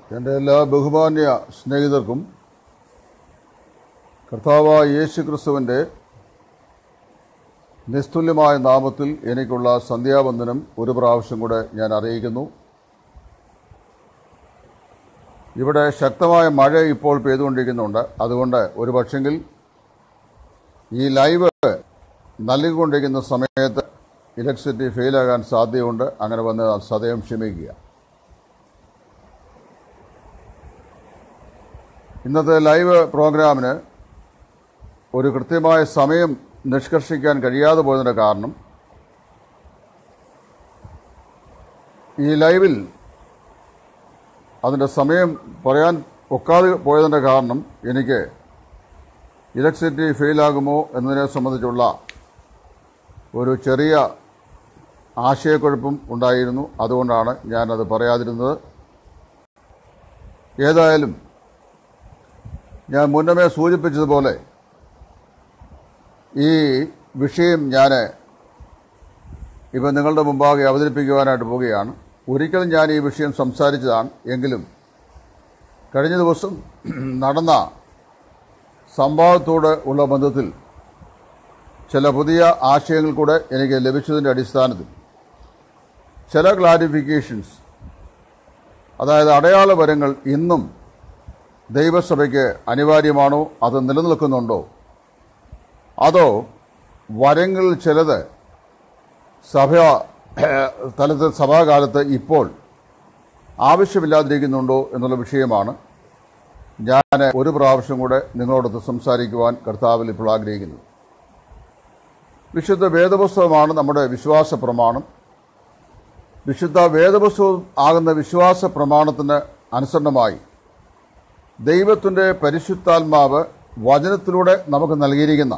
എൻ്റെ എല്ലാ ബഹുമാന്യ സ്നേഹിതർക്കും കർത്താവായ യേശു ക്രിസ്തുവിൻ്റെ നിസ്തുല്യമായ നാമത്തിൽ എനിക്കുള്ള സന്ധ്യാവന്ദനം ഒരു പ്രാവശ്യം കൂടെ ഞാൻ അറിയിക്കുന്നു ഇവിടെ ശക്തമായ മഴ ഇപ്പോൾ പെയ്തുകൊണ്ടിരിക്കുന്നുണ്ട് അതുകൊണ്ട് ഒരു പക്ഷെങ്കിൽ ഈ ലൈവ് നൽകിക്കൊണ്ടിരിക്കുന്ന സമയത്ത് ഇലക്ട്രിസിറ്റി ഫെയിലാകാൻ സാധ്യതയുണ്ട് അങ്ങനെ വന്ന് സദയം ക്ഷമിക്കുക ഇന്നത്തെ ലൈവ് പ്രോഗ്രാമിന് ഒരു കൃത്യമായ സമയം നിഷ്കർഷിക്കാൻ കഴിയാതെ പോയതിൻ്റെ കാരണം ഈ ലൈവിൽ അതിൻ്റെ സമയം പറയാൻ ഒക്കാതെ പോയതിൻ്റെ കാരണം എനിക്ക് ഇലക്ട്രിസിറ്റി ഫെയിലാകുമോ എന്നതിനെ സംബന്ധിച്ചുള്ള ഒരു ചെറിയ ആശയക്കുഴപ്പം ഉണ്ടായിരുന്നു അതുകൊണ്ടാണ് ഞാനത് പറയാതിരുന്നത് ഏതായാലും ഞാൻ മുന്നമേ സൂചിപ്പിച്ചതുപോലെ ഈ വിഷയം ഞാൻ ഇപ്പം നിങ്ങളുടെ മുമ്പാകെ അവതരിപ്പിക്കുവാനായിട്ട് പോവുകയാണ് ഒരിക്കലും ഞാൻ ഈ വിഷയം സംസാരിച്ചതാണ് എങ്കിലും കഴിഞ്ഞ ദിവസം നടന്ന സംഭവത്തോട് ഉള്ള ബന്ധത്തിൽ ചില പുതിയ ആശയങ്ങൾ കൂടെ എനിക്ക് ലഭിച്ചതിൻ്റെ അടിസ്ഥാനത്തിൽ ചില ക്ലാരിഫിക്കേഷൻസ് അതായത് അടയാള വരങ്ങൾ ഇന്നും ദൈവസഭയ്ക്ക് അനിവാര്യമാണോ അത് നിലനിൽക്കുന്നുണ്ടോ അതോ വരങ്ങളിൽ ചിലത് സഭ തലത്തിൽ സഭാകാലത്ത് ഇപ്പോൾ ആവശ്യമില്ലാതിരിക്കുന്നുണ്ടോ എന്നുള്ള വിഷയമാണ് ഞാൻ ഒരു പ്രാവശ്യം കൂടെ നിങ്ങളോടൊത്ത് സംസാരിക്കുവാൻ കർത്താവിൽ ഇപ്പോൾ ആഗ്രഹിക്കുന്നു വിശുദ്ധ വേദപുസ്തകമാണ് നമ്മുടെ വിശ്വാസ പ്രമാണം വിശുദ്ധ വേദപുസ്തകം ആകുന്ന വിശ്വാസ പ്രമാണത്തിന് അനുസരണമായി ദൈവത്തിൻ്റെ പരിശുദ്ധാത്മാവ് വചനത്തിലൂടെ നമുക്ക് നൽകിയിരിക്കുന്ന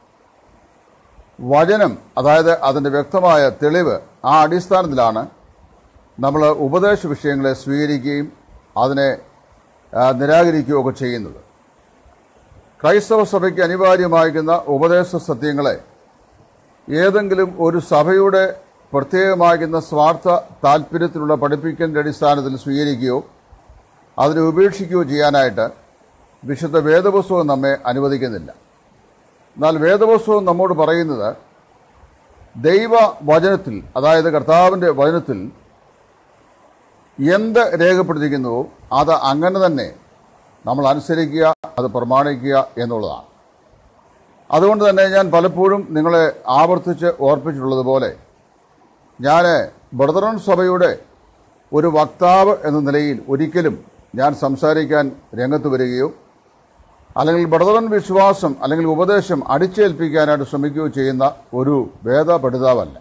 വചനം അതായത് അതിൻ്റെ വ്യക്തമായ തെളിവ് ആ അടിസ്ഥാനത്തിലാണ് നമ്മൾ ഉപദേശ വിഷയങ്ങളെ സ്വീകരിക്കുകയും അതിനെ ആ, നിരാകരിക്കുകയും ഒക്കെ ചെയ്യുന്നത് ക്രൈസ്തവ സഭയ്ക്ക് അനിവാര്യമായിരിക്കുന്ന ഉപദേശ സത്യങ്ങളെ ഏതെങ്കിലും ഒരു സഭയുടെ പ്രത്യേകമായിരിക്കുന്ന സ്വാർത്ഥ താല്പര്യത്തിലുള്ള പഠിപ്പിക്കലിൻ്റെ അടിസ്ഥാനത്തിൽ സ്വീകരിക്കുകയോ അതിനെ ഉപേക്ഷിക്കുകയോ ചെയ്യാനായിട്ട് വിശുദ്ധ വേദപുസ്തകം നമ്മെ അനുവദിക്കുന്നില്ല എന്നാൽ വേദപുസ്തകം നമ്മോട് പറയുന്നത് ദൈവ വചനത്തിൽ അതായത് കർത്താവിൻ്റെ വചനത്തിൽ എന്ത് രേഖപ്പെടുത്തിയിരിക്കുന്നുവോ അത് അങ്ങനെ തന്നെ നമ്മൾ അനുസരിക്കുക അത് പ്രമാണിക്കുക എന്നുള്ളതാണ് അതുകൊണ്ട് തന്നെ ഞാൻ പലപ്പോഴും നിങ്ങളെ ആവർത്തിച്ച് ഓർപ്പിച്ചിട്ടുള്ളതുപോലെ ഞാൻ ബ്രദറൻ സഭയുടെ ഒരു വക്താവ് എന്ന നിലയിൽ ഒരിക്കലും ഞാൻ സംസാരിക്കാൻ രംഗത്ത് വരികയോ അല്ലെങ്കിൽ ബ്രദറൻ വിശ്വാസം അല്ലെങ്കിൽ ഉപദേശം അടിച്ചേൽപ്പിക്കാനായിട്ട് ശ്രമിക്കുകയോ ചെയ്യുന്ന ഒരു വേദ പഠിതാവല്ല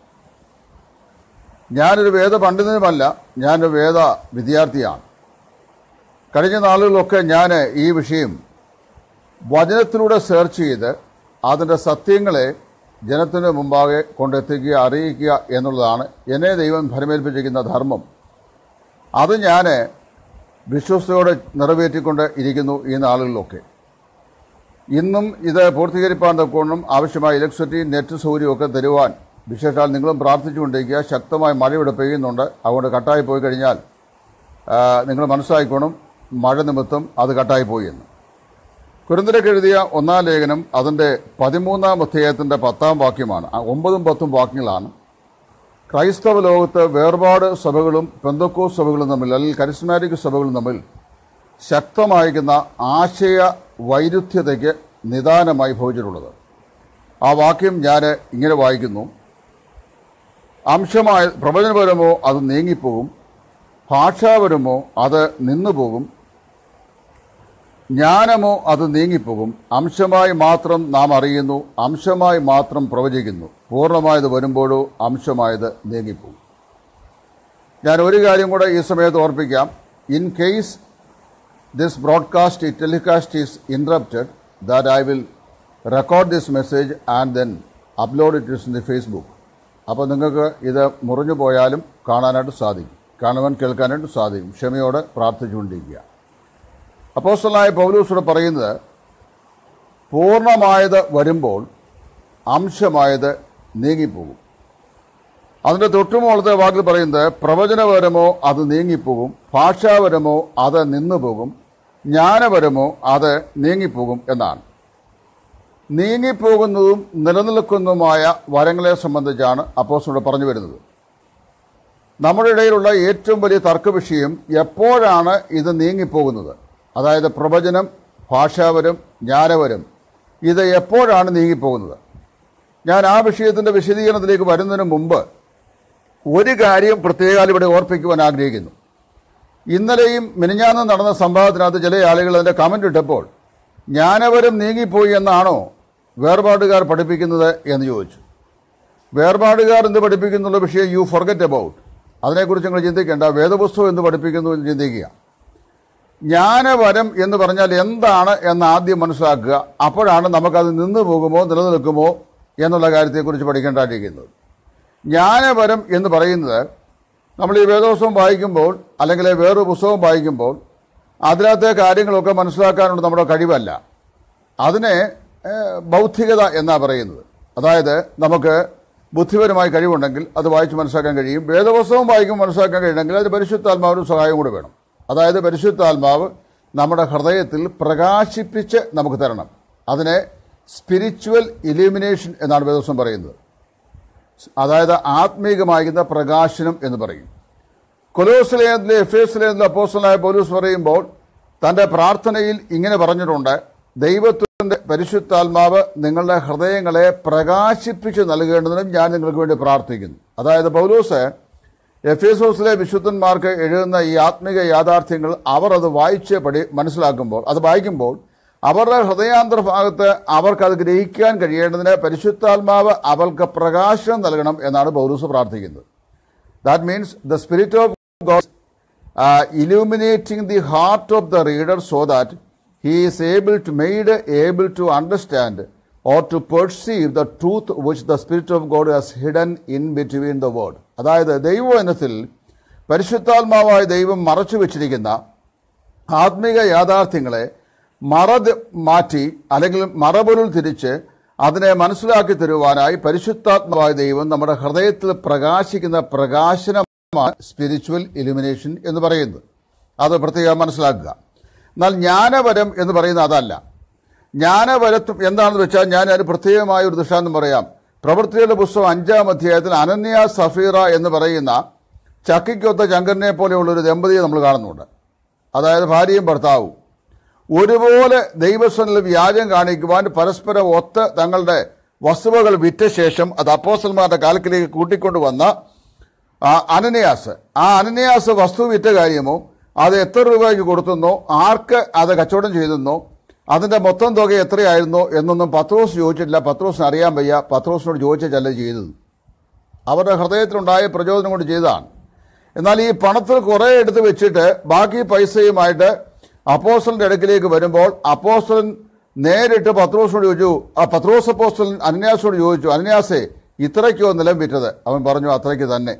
ഞാനൊരു വേദ പണ്ഡിതനുമല്ല ഞാനൊരു വേദ വിദ്യാർത്ഥിയാണ് കഴിഞ്ഞ നാളുകളിലൊക്കെ ഞാൻ ഈ വിഷയം വചനത്തിലൂടെ സെർച്ച് ചെയ്ത് അതിൻ്റെ സത്യങ്ങളെ ജനത്തിന് മുമ്പാകെ കൊണ്ടെത്തിക്കുക അറിയിക്കുക എന്നുള്ളതാണ് എന്നെ ദൈവം ഫലമേൽപ്പിച്ചിരിക്കുന്ന ധർമ്മം അത് ഞാൻ വിശ്വസ്തയോടെ നിറവേറ്റിക്കൊണ്ട് ഇരിക്കുന്നു ഈ നാളുകളിലൊക്കെ ഇന്നും ഇത് പൂർത്തീകരിപ്പാൻ തക്കോണം ആവശ്യമായ ഇലക്ട്രിസിറ്റി നെറ്റ് സൗകര്യമൊക്കെ തരുവാൻ വിശേഷാൽ നിങ്ങളും പ്രാർത്ഥിച്ചുകൊണ്ടിരിക്കുക ശക്തമായ മഴ ഇവിടെ പെയ്യുന്നുണ്ട് അതുകൊണ്ട് കട്ടായി പോയി കഴിഞ്ഞാൽ ആ, നിങ്ങൾ മനസ്സിലാക്കിക്കോണം മഴ നിമിത്തം അത് കട്ടായി പോയി എന്ന് കുരുന്തരക്ക് എഴുതിയ ഒന്നാം ലേഖനം അതിൻ്റെ പതിമൂന്നാം അധ്യായത്തിൻ്റെ പത്താം വാക്യമാണ് ആ ഒമ്പതും പത്തും വാക്യങ്ങളാണ് ക്രൈസ്തവ ലോകത്ത് വേർപാട് സഭകളും പെന്തക്കോ സഭകളും തമ്മിൽ അല്ലെങ്കിൽ കരിസ്മാറ്റിക് സഭകളും തമ്മിൽ ശക്തമായിരിക്കുന്ന ആശയ വൈരുദ്ധ്യതയ്ക്ക് നിദാനമായി ഭവിച്ചിട്ടുള്ളത് ആ വാക്യം ഞാൻ ഇങ്ങനെ വായിക്കുന്നു അംശമായ പ്രവചനപരമോ അത് നീങ്ങിപ്പോകും ഭാഷാപരമോ അത് നിന്നുപോകും ജ്ഞാനമോ അത് നീങ്ങിപ്പോകും അംശമായി മാത്രം നാം അറിയുന്നു അംശമായി മാത്രം പ്രവചിക്കുന്നു പൂർണ്ണമായത് വരുമ്പോഴോ അംശമായത് നീങ്ങിപ്പോകും ഞാൻ ഒരു കാര്യം കൂടെ ഈ സമയത്ത് ഓർപ്പിക്കാം in case this broadcast telecast is interrupted that I will record this message and then upload it is in the Facebook അപ്പോൾ നിങ്ങൾക്ക് ഇത് മുറിഞ്ഞു പോയാലും കാണാനായിട്ട് സാധിക്കും കാണുവാൻ കേൾക്കാനായിട്ട് സാധിക്കും ക്ഷമയോടെ പ്രാർത്ഥിച്ചുകൊണ്ടിരിക്കുക അപ്പോസ്റ്റലായ പൗലൂസോട് പറയുന്നത് പൂർണ്ണമായത് വരുമ്പോൾ അംശമായത് നീങ്ങിപ്പോകും അതിന്റെ തൊട്ടുമുകളത്തെ വാക്കിൽ പറയുന്നത് പ്രവചനപരമോ അത് നീങ്ങിപ്പോകും ഭാഷാപരമോ അത് നിന്നുപോകും ജ്ഞാനപരമോ അത് നീങ്ങിപ്പോകും എന്നാണ് നീങ്ങിപ്പോകുന്നതും നിലനിൽക്കുന്നതുമായ വരങ്ങളെ സംബന്ധിച്ചാണ് അപ്പോസ്റ്റലോട് പറഞ്ഞു വരുന്നത് നമ്മുടെ ഇടയിലുള്ള ഏറ്റവും വലിയ തർക്ക വിഷയം എപ്പോഴാണ് ഇത് നീങ്ങിപ്പോകുന്നത് അതായത് പ്രവചനം ഭാഷാപരം ജ്ഞാനപരം ഇത് എപ്പോഴാണ് നീങ്ങിപ്പോകുന്നത് ഞാൻ ആ വിഷയത്തിന്റെ വിശദീകരണത്തിലേക്ക് വരുന്നതിന് മുമ്പ് ഒരു കാര്യം പ്രത്യേകം ഇവിടെ ഓർപ്പിക്കുവാൻ ആഗ്രഹിക്കുന്നു ഇന്നലെയും മിനിഞ്ഞാന്ന് നടന്ന സംഭവത്തിനകത്ത് ചില ആളുകൾ അതിന്റെ കമന്റ് ഇട്ടപ്പോൾ ജ്ഞാനപരം നീങ്ങിപ്പോയി എന്നാണോ വേർപാടുകാർ പഠിപ്പിക്കുന്നത് എന്ന് ചോദിച്ചു വേർപാടുകാർ എന്ത് പഠിപ്പിക്കുന്നുള്ള വിഷയം യു ഫൊർഗറ്റ് അബൌട്ട് അതിനെക്കുറിച്ച് നിങ്ങൾ ചിന്തിക്കേണ്ട വേദപുസ്തകം എന്ത് പഠിപ്പിക്കുന്നു എന്ന് ചിന്തിക്കുക ജ്ഞാനവരം എന്ന് പറഞ്ഞാൽ എന്താണ് എന്ന് ആദ്യം മനസ്സിലാക്കുക അപ്പോഴാണ് നമുക്കത് നിന്നു പോകുമോ നിലനിൽക്കുമോ എന്നുള്ള കാര്യത്തെക്കുറിച്ച് പഠിക്കേണ്ടിയിരിക്കുന്നത് ജ്ഞാനപരം എന്ന് പറയുന്നത് നമ്മൾ ഈ വേദോത്സവം വായിക്കുമ്പോൾ അല്ലെങ്കിൽ വേറൊരു പുസ്തകം വായിക്കുമ്പോൾ അതിനകത്തെ കാര്യങ്ങളൊക്കെ മനസ്സിലാക്കാനുള്ള നമ്മുടെ കഴിവല്ല അതിനെ ഏഹ്, ബൗദ്ധികത എന്നാ പറയുന്നത് അതായത് നമുക്ക് ബുദ്ധിപരമായ കഴിവുണ്ടെങ്കിൽ അത് വായിച്ച് മനസ്സിലാക്കാൻ കഴിയും വേദപുസ്തകം വായിക്കുമ്പോൾ മനസ്സിലാക്കാൻ കഴിയണമെങ്കിൽ അതിന് പരിശുദ്ധാത്മാവിനും സഹായം കൂടി വേണം അതായത് പരിശുദ്ധാത്മാവ് നമ്മുടെ ഹൃദയത്തിൽ പ്രകാശിപ്പിച്ച് നമുക്ക് തരണം അതിനെ സ്പിരിച്വൽ ഇലിമിനേഷൻ എന്നാണ് വേദോത്സവം പറയുന്നത് അതായത് ആത്മീകമാകുന്ന പ്രകാശനം എന്ന് പറയും കൊലോസിലേതിലെ എഫ് എസിലേതിലെ അപ്പോസ്റ്റലായ പോലീസ് പറയുമ്പോൾ തന്റെ പ്രാർത്ഥനയിൽ ഇങ്ങനെ പറഞ്ഞിട്ടുണ്ട് ദൈവത്തിന്റെ പരിശുദ്ധാത്മാവ് നിങ്ങളുടെ ഹൃദയങ്ങളെ പ്രകാശിപ്പിച്ച് നൽകേണ്ടതിനും ഞാൻ നിങ്ങൾക്ക് വേണ്ടി പ്രാർത്ഥിക്കുന്നു അതായത് പൗലൂസ് എഫ് എസോസിലെ വിശുദ്ധന്മാർക്ക് എഴുതുന്ന ഈ ആത്മിക യാഥാർത്ഥ്യങ്ങൾ അവർ അത് വായിച്ച് പഠി മനസ്സിലാക്കുമ്പോൾ അത് വായിക്കുമ്പോൾ അവരുടെ ഹൃദയാന്തർഭാഗത്ത് അവർക്കത് ഗ്രഹിക്കാൻ കഴിയേണ്ടതിന് പരിശുദ്ധാത്മാവ് അവർക്ക് പ്രകാശനം നൽകണം എന്നാണ് പൗലൂസ് പ്രാർത്ഥിക്കുന്നത് that means the spirit of God illuminating the heart of the reader so that he is able to made able to understand or to perceive the truth which the spirit of God has hidden in between the word അതായത് ദൈവവചനത്തിൽ പരിശുദ്ധാത്മാവായ ദൈവം മറച്ചു വെച്ചിരിക്കുന്ന ആത്മിക യാഥാർത്ഥ്യങ്ങളെ മറ മാറ്റി അല്ലെങ്കിൽ മറപൊരുൾ തിരിച്ച് അതിനെ മനസ്സിലാക്കി തരുവാനായി പരിശുദ്ധാത്മാവായ ദൈവം നമ്മുടെ ഹൃദയത്തിൽ പ്രകാശിക്കുന്ന പ്രകാശനമാണ് സ്പിരിച്വൽ ഇലുമിനേഷൻ എന്ന് പറയുന്നത് അത് പ്രത്യേകം മനസ്സിലാക്കുക എന്നാൽ ജ്ഞാനപരം എന്ന് പറയുന്നത് അതല്ല ജ്ഞാനപരത്വം എന്താണെന്ന് വെച്ചാൽ ഞാൻ അതിന് പ്രത്യേകമായ ഒരു ദൃഷ്ടാന്തം പറയാം പ്രവൃത്തിയുടെ പുസ്തകം അഞ്ചാം അധ്യായത്തിൽ അനന്യ സഫീറ എന്ന് പറയുന്ന ചക്കിക്കൊത്ത ചങ്കരനെ പോലെയുള്ള ഒരു ദമ്പതിയെ നമ്മൾ കാണുന്നുണ്ട് അതായത് ഭാര്യയും ഭർത്താവും ഒരുപോലെ ദൈവസ്വനിൽ വ്യാജം കാണിക്കുവാൻ പരസ്പരം ഒത്ത് തങ്ങളുടെ വസ്തുവകൾ വിറ്റ ശേഷം അത് അപ്പോസ്റ്റന്മാരുടെ കാലത്തിലേക്ക് കൂട്ടിക്കൊണ്ടുവന്ന ആ അനന്യാസ് ആ അനന്യാസ് വസ്തു വിറ്റ കാര്യമോ അത് എത്ര രൂപയ്ക്ക് കൊടുത്തെന്നോ ആർക്ക് അത് കച്ചവടം ചെയ്തെന്നോ അതിന്റെ മൊത്തം തുക എത്രയായിരുന്നോ എന്നൊന്നും പത്രോസ് ചോദിച്ചിട്ടില്ല പത്രോസിന് അറിയാൻ വയ്യ പത്രോസിനോട് ചോദിച്ചല്ല ചെയ്തത് അവരുടെ ഹൃദയത്തിലുണ്ടായ പ്രചോദനം കൊണ്ട് ചെയ്തതാണ് എന്നാൽ ഈ പണത്തിൽ കുറെ എടുത്ത് വെച്ചിട്ട് ബാക്കി പൈസയുമായിട്ട് അപ്പോസ്റ്റലിന്റെ അടുക്കിലേക്ക് വരുമ്പോൾ അപ്പോസ്റ്റലൻ നേരിട്ട് പത്രോസിനോട് ചോദിച്ചു ആ പത്രോസ് അപ്പോസ്റ്റലൻ അന്യാസോട് ചോദിച്ചു അന്യാസേ ഇത്രയ്ക്കോ നിലം വിറ്റത് അവൻ പറഞ്ഞു അത്രയ്ക്ക് തന്നെ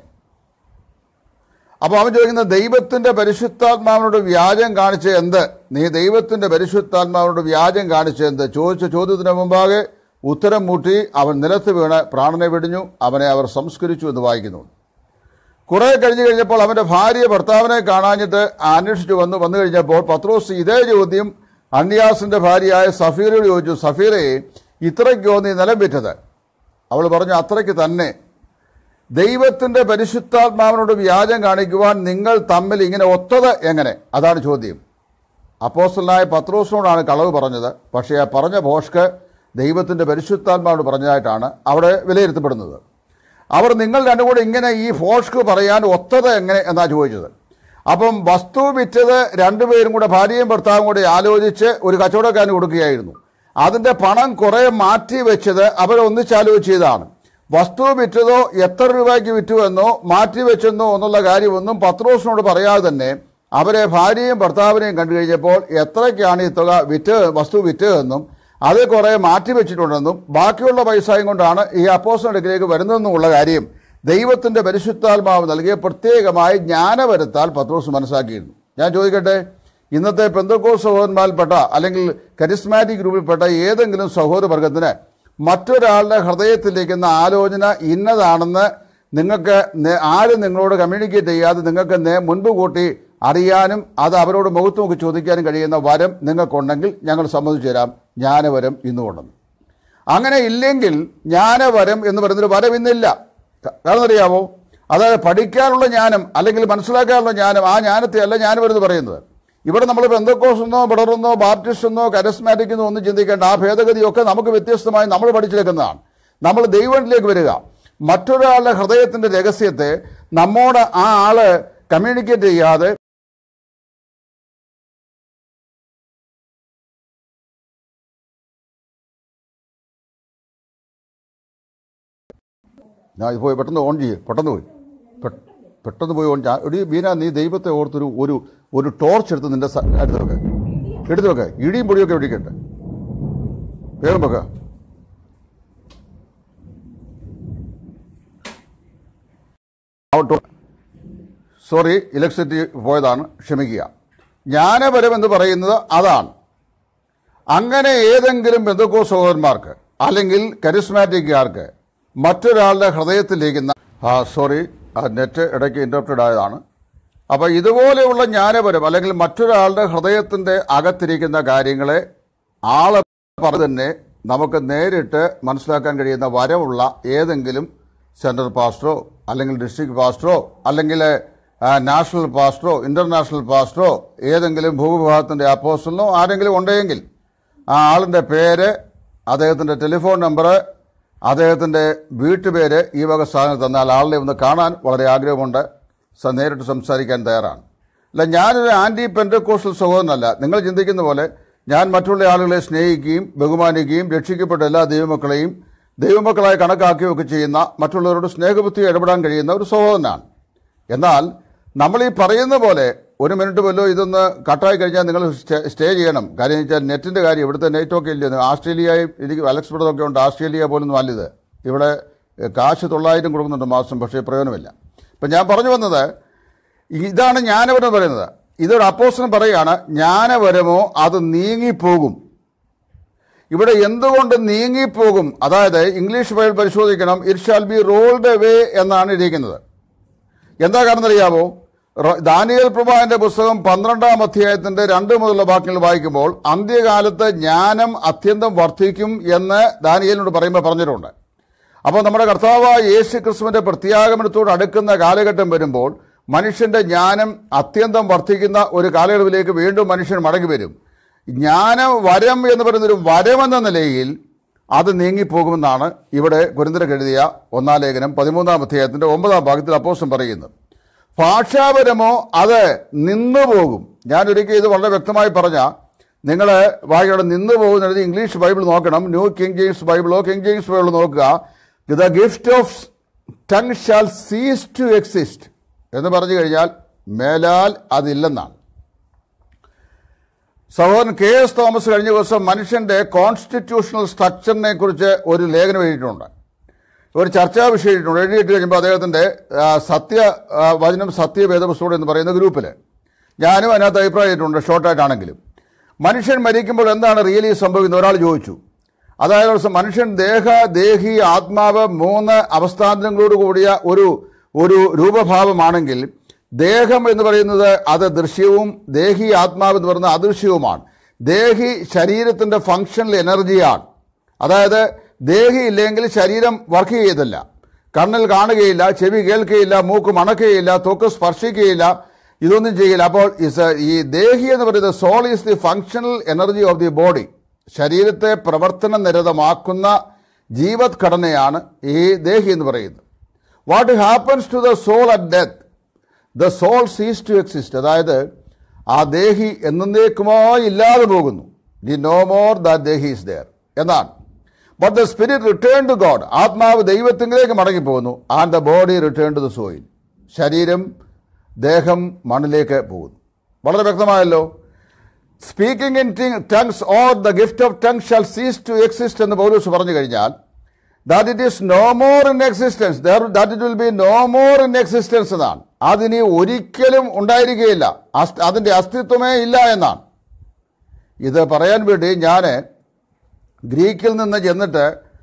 അപ്പൊ അവൻ ചോദിക്കുന്നത് ദൈവത്തിന്റെ പരിശുദ്ധാത്മാവിനോട് വ്യാജം കാണിച്ച എന്ത് നീ ദൈവത്തിന്റെ പരിശുദ്ധാത്മാവിനോട് വ്യാജം കാണിച്ച എന്ത് ചോദിച്ച ചോദ്യത്തിന് മുമ്പാകെ ഉത്തരം മൂട്ടി അവൻ നിലത്ത് വീണ് പ്രാണനെ വെടിഞ്ഞു അവനെ അവർ സംസ്കരിച്ചു എന്ന് വായിക്കുന്നു കുറെ കഴിഞ്ഞ് കഴിഞ്ഞപ്പോൾ അവന്റെ ഭാര്യ ഭർത്താവിനെ കാണാഞ്ഞിട്ട് അന്വേഷിച്ചു വന്നു വന്നു കഴിഞ്ഞപ്പോൾ പത്രോസ് ഇതേ ചോദ്യം അന്യാസിന്റെ ഭാര്യയായ സഫീറയോട് ചോദിച്ചു സഫീറെ ഇത്രയ്ക്കോ നീ നിലം വിറ്റത് അവൾ പറഞ്ഞു അത്രയ്ക്ക് തന്നെ ദൈവത്തിന്റെ പരിശുദ്ധാത്മാവിനോട് വ്യാജം കാണിക്കുവാൻ നിങ്ങൾ തമ്മിൽ ഇങ്ങനെ ഒത്തത് എങ്ങനെ അതാണ് ചോദ്യം അപ്പോസ്റ്റലായ പത്രോസിനോടാണ് കളവ് പറഞ്ഞത് പക്ഷേ ആ പറഞ്ഞ ഭോഷ്ക്ക് ദൈവത്തിന്റെ പരിശുദ്ധാത്മാവോട് പറഞ്ഞതായിട്ടാണ് അവിടെ വിലയിരുത്തപ്പെടുന്നത് അവർ നിങ്ങൾ രണ്ടും കൂടെ ഇങ്ങനെ ഈ ഫോഷ്ക്ക് പറയാൻ ഒത്തത് എങ്ങനെ എന്നാ ചോദിച്ചത് അപ്പം വസ്തു വിറ്റത് രണ്ടുപേരും കൂടെ ഭാര്യയും ഭർത്താവും കൂടെ ആലോചിച്ച് ഒരു കച്ചവടക്കാരന് കൊടുക്കുകയായിരുന്നു അതിന്റെ പണം കുറെ മാറ്റി വെച്ചത് അവർ ഒന്നിച്ചാലോചിച്ച് ചെയ്തതാണ് വസ്തു വിറ്റതോ എത്ര രൂപയ്ക്ക് വിറ്റുവെന്നോ മാറ്റി വെച്ചെന്നോ എന്നുള്ള കാര്യമൊന്നും പത്രോസിനോട് പറയാതെ തന്നെ അവരെ ഭാര്യയും ഭർത്താവിനെയും കണ്ടു കഴിഞ്ഞപ്പോൾ എത്രയ്ക്കാണ് ഈ തുക വിറ്റ് വസ്തു വിറ്റതെന്നും അത് കുറെ മാറ്റി വെച്ചിട്ടുണ്ടെന്നും ബാക്കിയുള്ള പൈസയും കൊണ്ടാണ് ഈ അപ്പോസിന്റെ അടുക്കിലേക്ക് വരുന്നതെന്നുമുള്ള കാര്യം ദൈവത്തിന്റെ പരിശുദ്ധാത്മാവ് നൽകിയ പ്രത്യേകമായ ജ്ഞാനവരത്താൽ പത്രോസ് മനസ്സിലാക്കിയിരുന്നു ഞാൻ ചോദിക്കട്ടെ ഇന്നത്തെ പെന്തക്കോസ് സഹോദരന്മാരിൽപ്പെട്ട അല്ലെങ്കിൽ കരിസ്മാറ്റിക് ഗ്രൂപ്പിൽപ്പെട്ട ഏതെങ്കിലും സഹോദരവർഗത്തിന് മറ്റൊരാളുടെ ഹൃദയത്തിലേക്കുന്ന ആലോചന ഇന്നതാണെന്ന് നിങ്ങൾക്ക് നേ- ആരും നിങ്ങളോട് കമ്മ്യൂണിക്കേറ്റ് ചെയ്യാതെ നിങ്ങൾക്ക് നേ- മുൻപ് കൂട്ടി അറിയാനും അത് അവരോട് മുഖത്ത് നോക്കി ചോദിക്കാനും കഴിയുന്ന വരം നിങ്ങൾക്കുണ്ടെങ്കിൽ ഞങ്ങൾ സമ്മതിച്ചു തരാം ജ്ഞാനവരം ഇന്നുകൊണ്ടെന്ന് അങ്ങനെ ഇല്ലെങ്കിൽ ജ്ഞാനവരം എന്ന് പറയുന്നൊരു വരം ഇന്നില്ല ക- കാരണം അറിയാമോ അതായത് പഠിക്കാനുള്ള ജ്ഞാനം അല്ലെങ്കിൽ മനസ്സിലാക്കാനുള്ള ജ്ഞാനം ആ ജ്ഞാനത്തെ അല്ല ജ്ഞാനവരം എന്ന് പറയുന്നത് ഇവിടെ നമ്മൾ ബന്ധക്കോസ് എന്നോ ബിടറെന്നോ ബാപ്റ്റിസ്റ്റ് എന്നോ കരസ്മാറ്റിക് എന്നോ ഒന്നും ചിന്തിക്കേണ്ട ആ ഭേദഗതിയൊക്കെ നമുക്ക് വ്യത്യസ്തമായി നമ്മൾ പഠിച്ചെടുക്കുന്നതാണ് നമ്മൾ ദൈവത്തിലേക്ക് വരിക മറ്റൊരാളുടെ ഹൃദയത്തിന്റെ രഹസ്യത്തെ നമ്മോട് ആ ആള് കമ്മ്യൂണിക്കേറ്റ് ചെയ്യാതെ ഞാൻ ഇത് പോയി പെട്ടെന്ന് ഓൺ ചെയ്യും പെട്ടെന്ന് പോയി പെ- പെട്ടെന്ന് പോയി ഓൺ ചെയ്യാം എടി ബീന നീ ദൈവത്തെ ഓർത്തൊരു ഒരു ഒരു ടോർച്ച് എടുത്ത് നിന്റെ സ- അടുത്ത് വെക്ക് എടുത്ത് വെക്ക് ഇടിയും പൊടിയൊക്കെ വെടിക്കട്ടെ വേഗം വെക്ക സോറി ഇലക്ട്രിസിറ്റി പോയതാണ് ക്ഷമിക്കുക ജ്ഞാനപരം എന്ന് പറയുന്നത് അതാണ് അങ്ങനെ ഏതെങ്കിലും ബന്ധുക്കോ സഹോദരന്മാർക്ക് അല്ലെങ്കിൽ കരിസ്മാറ്റിക്കാർക്ക് മറ്റൊരാളുടെ ഹൃദയത്തിലേക്കുന്ന ആ സോറി ആ നെറ്റ് ഇടയ്ക്ക് ഇന്റർപ്റ്റഡ് ആയതാണ് അപ്പോൾ ഇതുപോലെയുള്ള ജ്ഞാനപരം അല്ലെങ്കിൽ മറ്റൊരാളുടെ ഹൃദയത്തിന്റെ അകത്തിരിക്കുന്ന കാര്യങ്ങളെ ആളെ പറഞ്ഞു തന്നെ നമുക്ക് നേരിട്ട് മനസ്സിലാക്കാൻ കഴിയുന്ന വരമുള്ള ഏതെങ്കിലും സെൻട്രൽ പാസ്റ്ററോ അല്ലെങ്കിൽ ഡിസ്ട്രിക്ട് പാസ്റ്ററോ അല്ലെങ്കിൽ ആ, നാഷണൽ പാസ്റ്ററോ ഇന്റർനാഷണൽ പാസ്റ്ററോ ഏതെങ്കിലും ഭൂവിഭാഗത്തിന്റെ അപ്പോസ്റ്റലിനോ ആരെങ്കിലും ഉണ്ടെങ്കിൽ ആ ആളിന്റെ പേര് അദ്ദേഹത്തിന്റെ ടെലിഫോൺ നമ്പർ അദ്ദേഹത്തിന്റെ വീട്ടുപേര് ഈ വക സാധനം തന്നാൽ ആളിനെ ഒന്ന് കാണാൻ വളരെ ആഗ്രഹമുണ്ട് സ- നേരിട്ട് സംസാരിക്കാൻ തയ്യാറാണ് അല്ല ഞാനൊരു ആന്റി പെൻഡക്കോസ്റ്റൽ സഹോദരനല്ല നിങ്ങൾ ചിന്തിക്കുന്ന പോലെ ഞാൻ മറ്റുള്ള ആളുകളെ സ്നേഹിക്കുകയും ബഹുമാനിക്കുകയും രക്ഷിക്കപ്പെട്ട എല്ലാ ദൈവമക്കളെയും ദൈവമക്കളായി കണക്കാക്കുകയൊക്കെ ചെയ്യുന്ന മറ്റുള്ളവരോട് സ്നേഹബുദ്ധി ഇടപെടാൻ കഴിയുന്ന ഒരു സഹോദരനാണ് എന്നാൽ നമ്മൾ ഈ പറയുന്ന പോലെ ഒരു മിനിറ്റ് വല്ലോ ഇതൊന്ന് കട്ടായി കഴിഞ്ഞാൽ നിങ്ങൾ സ്റ്റേ സ്റ്റേ ചെയ്യണം കാര്യം വെച്ചാൽ നെറ്റിന്റെ കാര്യം ഇവിടുത്തെ നെറ്റൊക്കെ ഇല്ല ആസ്ട്രേലിയയിൽ എനിക്ക് അലക്സ് ബ്രദൊക്കെ ഉണ്ട് ആസ്ട്രേലിയ പോലും നല്ലത് ഇവിടെ എഹ്, കാശ് തൊള്ളായിരം കൊടുക്കുന്നുണ്ട് മാസം പക്ഷേ പ്രയോജനമില്ല ഇപ്പം ഞാൻ പറഞ്ഞു വന്നത് ഇതാണ് ജ്ഞാനവരം എന്ന് പറയുന്നത് ഇതൊരു അപ്പോസ്റ്റൻ പറയുകയാണ് ജ്ഞാനവരമോ അത് നീങ്ങിപ്പോകും ഇവിടെ എന്തുകൊണ്ട് നീങ്ങിപ്പോകും അതായത് ഇംഗ്ലീഷ് ബൈബിൾ പരിശോധിക്കണം it shall be rolled away എന്നാണ് ഇരിക്കുന്നത് എന്താ കാരണം അറിയാമോ റ- ദാനിയേൽ പ്രഭാന്റെ പുസ്തകം പന്ത്രണ്ടാം അധ്യായത്തിന്റെ രണ്ട് മുതലുള്ള വാക്യങ്ങൾ വായിക്കുമ്പോൾ അന്ത്യകാലത്ത് ജ്ഞാനം അത്യന്തം വർദ്ധിക്കും എന്ന് ദാനിയേലിനോട് പറയുമ്പോൾ പറഞ്ഞിട്ടുണ്ട് അപ്പോൾ നമ്മുടെ കർത്താവായ യേശു ക്രിസ്തുവിന്റെ പ്രത്യാഗമനത്തോട് അടുക്കുന്ന കാലഘട്ടം വരുമ്പോൾ മനുഷ്യന്റെ ജ്ഞാനം അത്യന്തം വർദ്ധിക്കുന്ന ഒരു കാലയളവിലേക്ക് വീണ്ടും മനുഷ്യൻ മടങ്ങി വരും ജ്ഞാനം വരം എന്ന് പറയുന്ന ഒരു വരമെന്ന നിലയിൽ അത് നീങ്ങിപ്പോകുമെന്നാണ് ഇവിടെ കുരുന്തരക്ക് എഴുതിയ ഒന്നാം ലേഖനം പതിമൂന്നാം അധ്യായത്തിന്റെ ഒമ്പതാം ഭാഗത്തിൽ അപ്പോസ്റ്റം പറയുന്നത് ഭാഷാപരമോ അത് നിന്നു പോകും ഞാൻ ഒരിക്കൽ ഇത് വളരെ വ്യക്തമായി പറഞ്ഞ നിങ്ങൾ വായിയുടെ നിന്നു പോകുന്നത് ഇംഗ്ലീഷ് ബൈബിൾ നോക്കണം ന്യൂ കിങ് ജെയിംസ് ബൈബിളോ കിങ് ജെയിംസ് ബൈബിളോ നോക്കുക the gift of tongue shall cease to exist എന്ന് പറഞ്ഞു കഴിഞ്ഞാൽ മേലാൽ അതില്ലെന്നാണ് സഹോദരൻ കെ എസ് തോമസ് കഴിഞ്ഞ ദിവസം മനുഷ്യന്റെ കോൺസ്റ്റിറ്റ്യൂഷണൽ സ്ട്രക്ചറിനെ കുറിച്ച് ഒരു ലേഖനം എഴുതിയിട്ടുണ്ട് ഒരു ചർച്ചാ വിഷയം എഴുതിയിട്ടുണ്ട് എഴുതിയിട്ട് കഴിയുമ്പോൾ അദ്ദേഹത്തിന്റെ ആ, സത്യ ആ, വചനം സത്യവേദപുസ്തകം എന്ന് പറയുന്ന ഗ്രൂപ്പിൽ ഞാനും അതിനകത്ത് അഭിപ്രായമായിട്ടുണ്ട് ഷോർട്ടായിട്ടാണെങ്കിലും മനുഷ്യൻ മരിക്കുമ്പോൾ എന്താണ് റിയലി സംഭവിക്കുന്നത് ഒരാൾ ചോദിച്ചു അതായത് ഒരു മനുഷ്യൻ ദേഹ ദേഹി ആത്മാവ് മൂന്ന് അവസ്ഥാന്തരങ്ങളോട് കൂടിയ ഒരു ഒരു രൂപഭാവമാണെങ്കിൽ ദേഹം എന്ന് പറയുന്നത് അത് ദൃശ്യവും ദേഹി ആത്മാവ് എന്ന് പറയുന്നത് അദൃശ്യവുമാണ് ദേഹി ശരീരത്തിന്റെ ഫങ്ഷണൽ എനർജിയാണ് അതായത് ദേഹി ഇല്ലെങ്കിൽ ശരീരം വർക്ക് ചെയ്തില്ല കണ്ണിൽ കാണുകയില്ല ചെവി കേൾക്കുകയില്ല മൂക്ക് മണക്കുകയില്ല തൊക്ക് സ്പർശിക്കുകയില്ല ഇതൊന്നും ചെയ്യില്ല അപ്പോൾ ഇസ് ഈ ദേഹി എന്ന് പറയുന്നത് soul is the functional energy of the body ശരീരത്തെ പ്രവർത്തന നിരതമാക്കുന്ന ജീവത് ഘടനയാണ് ഈ ദേഹി എന്ന് പറയുന്നത് what happens to the soul at death the soul cease to exist അതായത് ആ ദേഹി എന്നേക്കുമായി ഇല്ലാതെ പോകുന്നു ദി നോ മോർ ദ ദേഹി ഇസ് ദയർ എന്നാണ് but the spirit return to God ആത്മാവ് ദൈവത്തിലേക്ക് മടങ്ങിപ്പോകുന്നു and the body return to the soil ശരീരം ദേഹം മണ്ണിലേക്ക് പോകുന്നു വളരെ വ്യക്തമായല്ലോ speaking in tongues or the gift of tongue shall cease to exist എന്ന് പൗലൂസ് പറഞ്ഞു കഴിഞ്ഞാൽ that it is no more in existence that it will be no more in existence എന്നാണ് അതിനി ഒരിക്കലും ഉണ്ടായിരിക്കുകയില്ല അസ്- അതിന്റെ അസ്തിത്വമേ ഇല്ല എന്നാണ് ഇത് പറയാൻ വേണ്ടി ഞാൻ ഗ്രീക്കിൽ നിന്ന് ചെന്നിട്ട്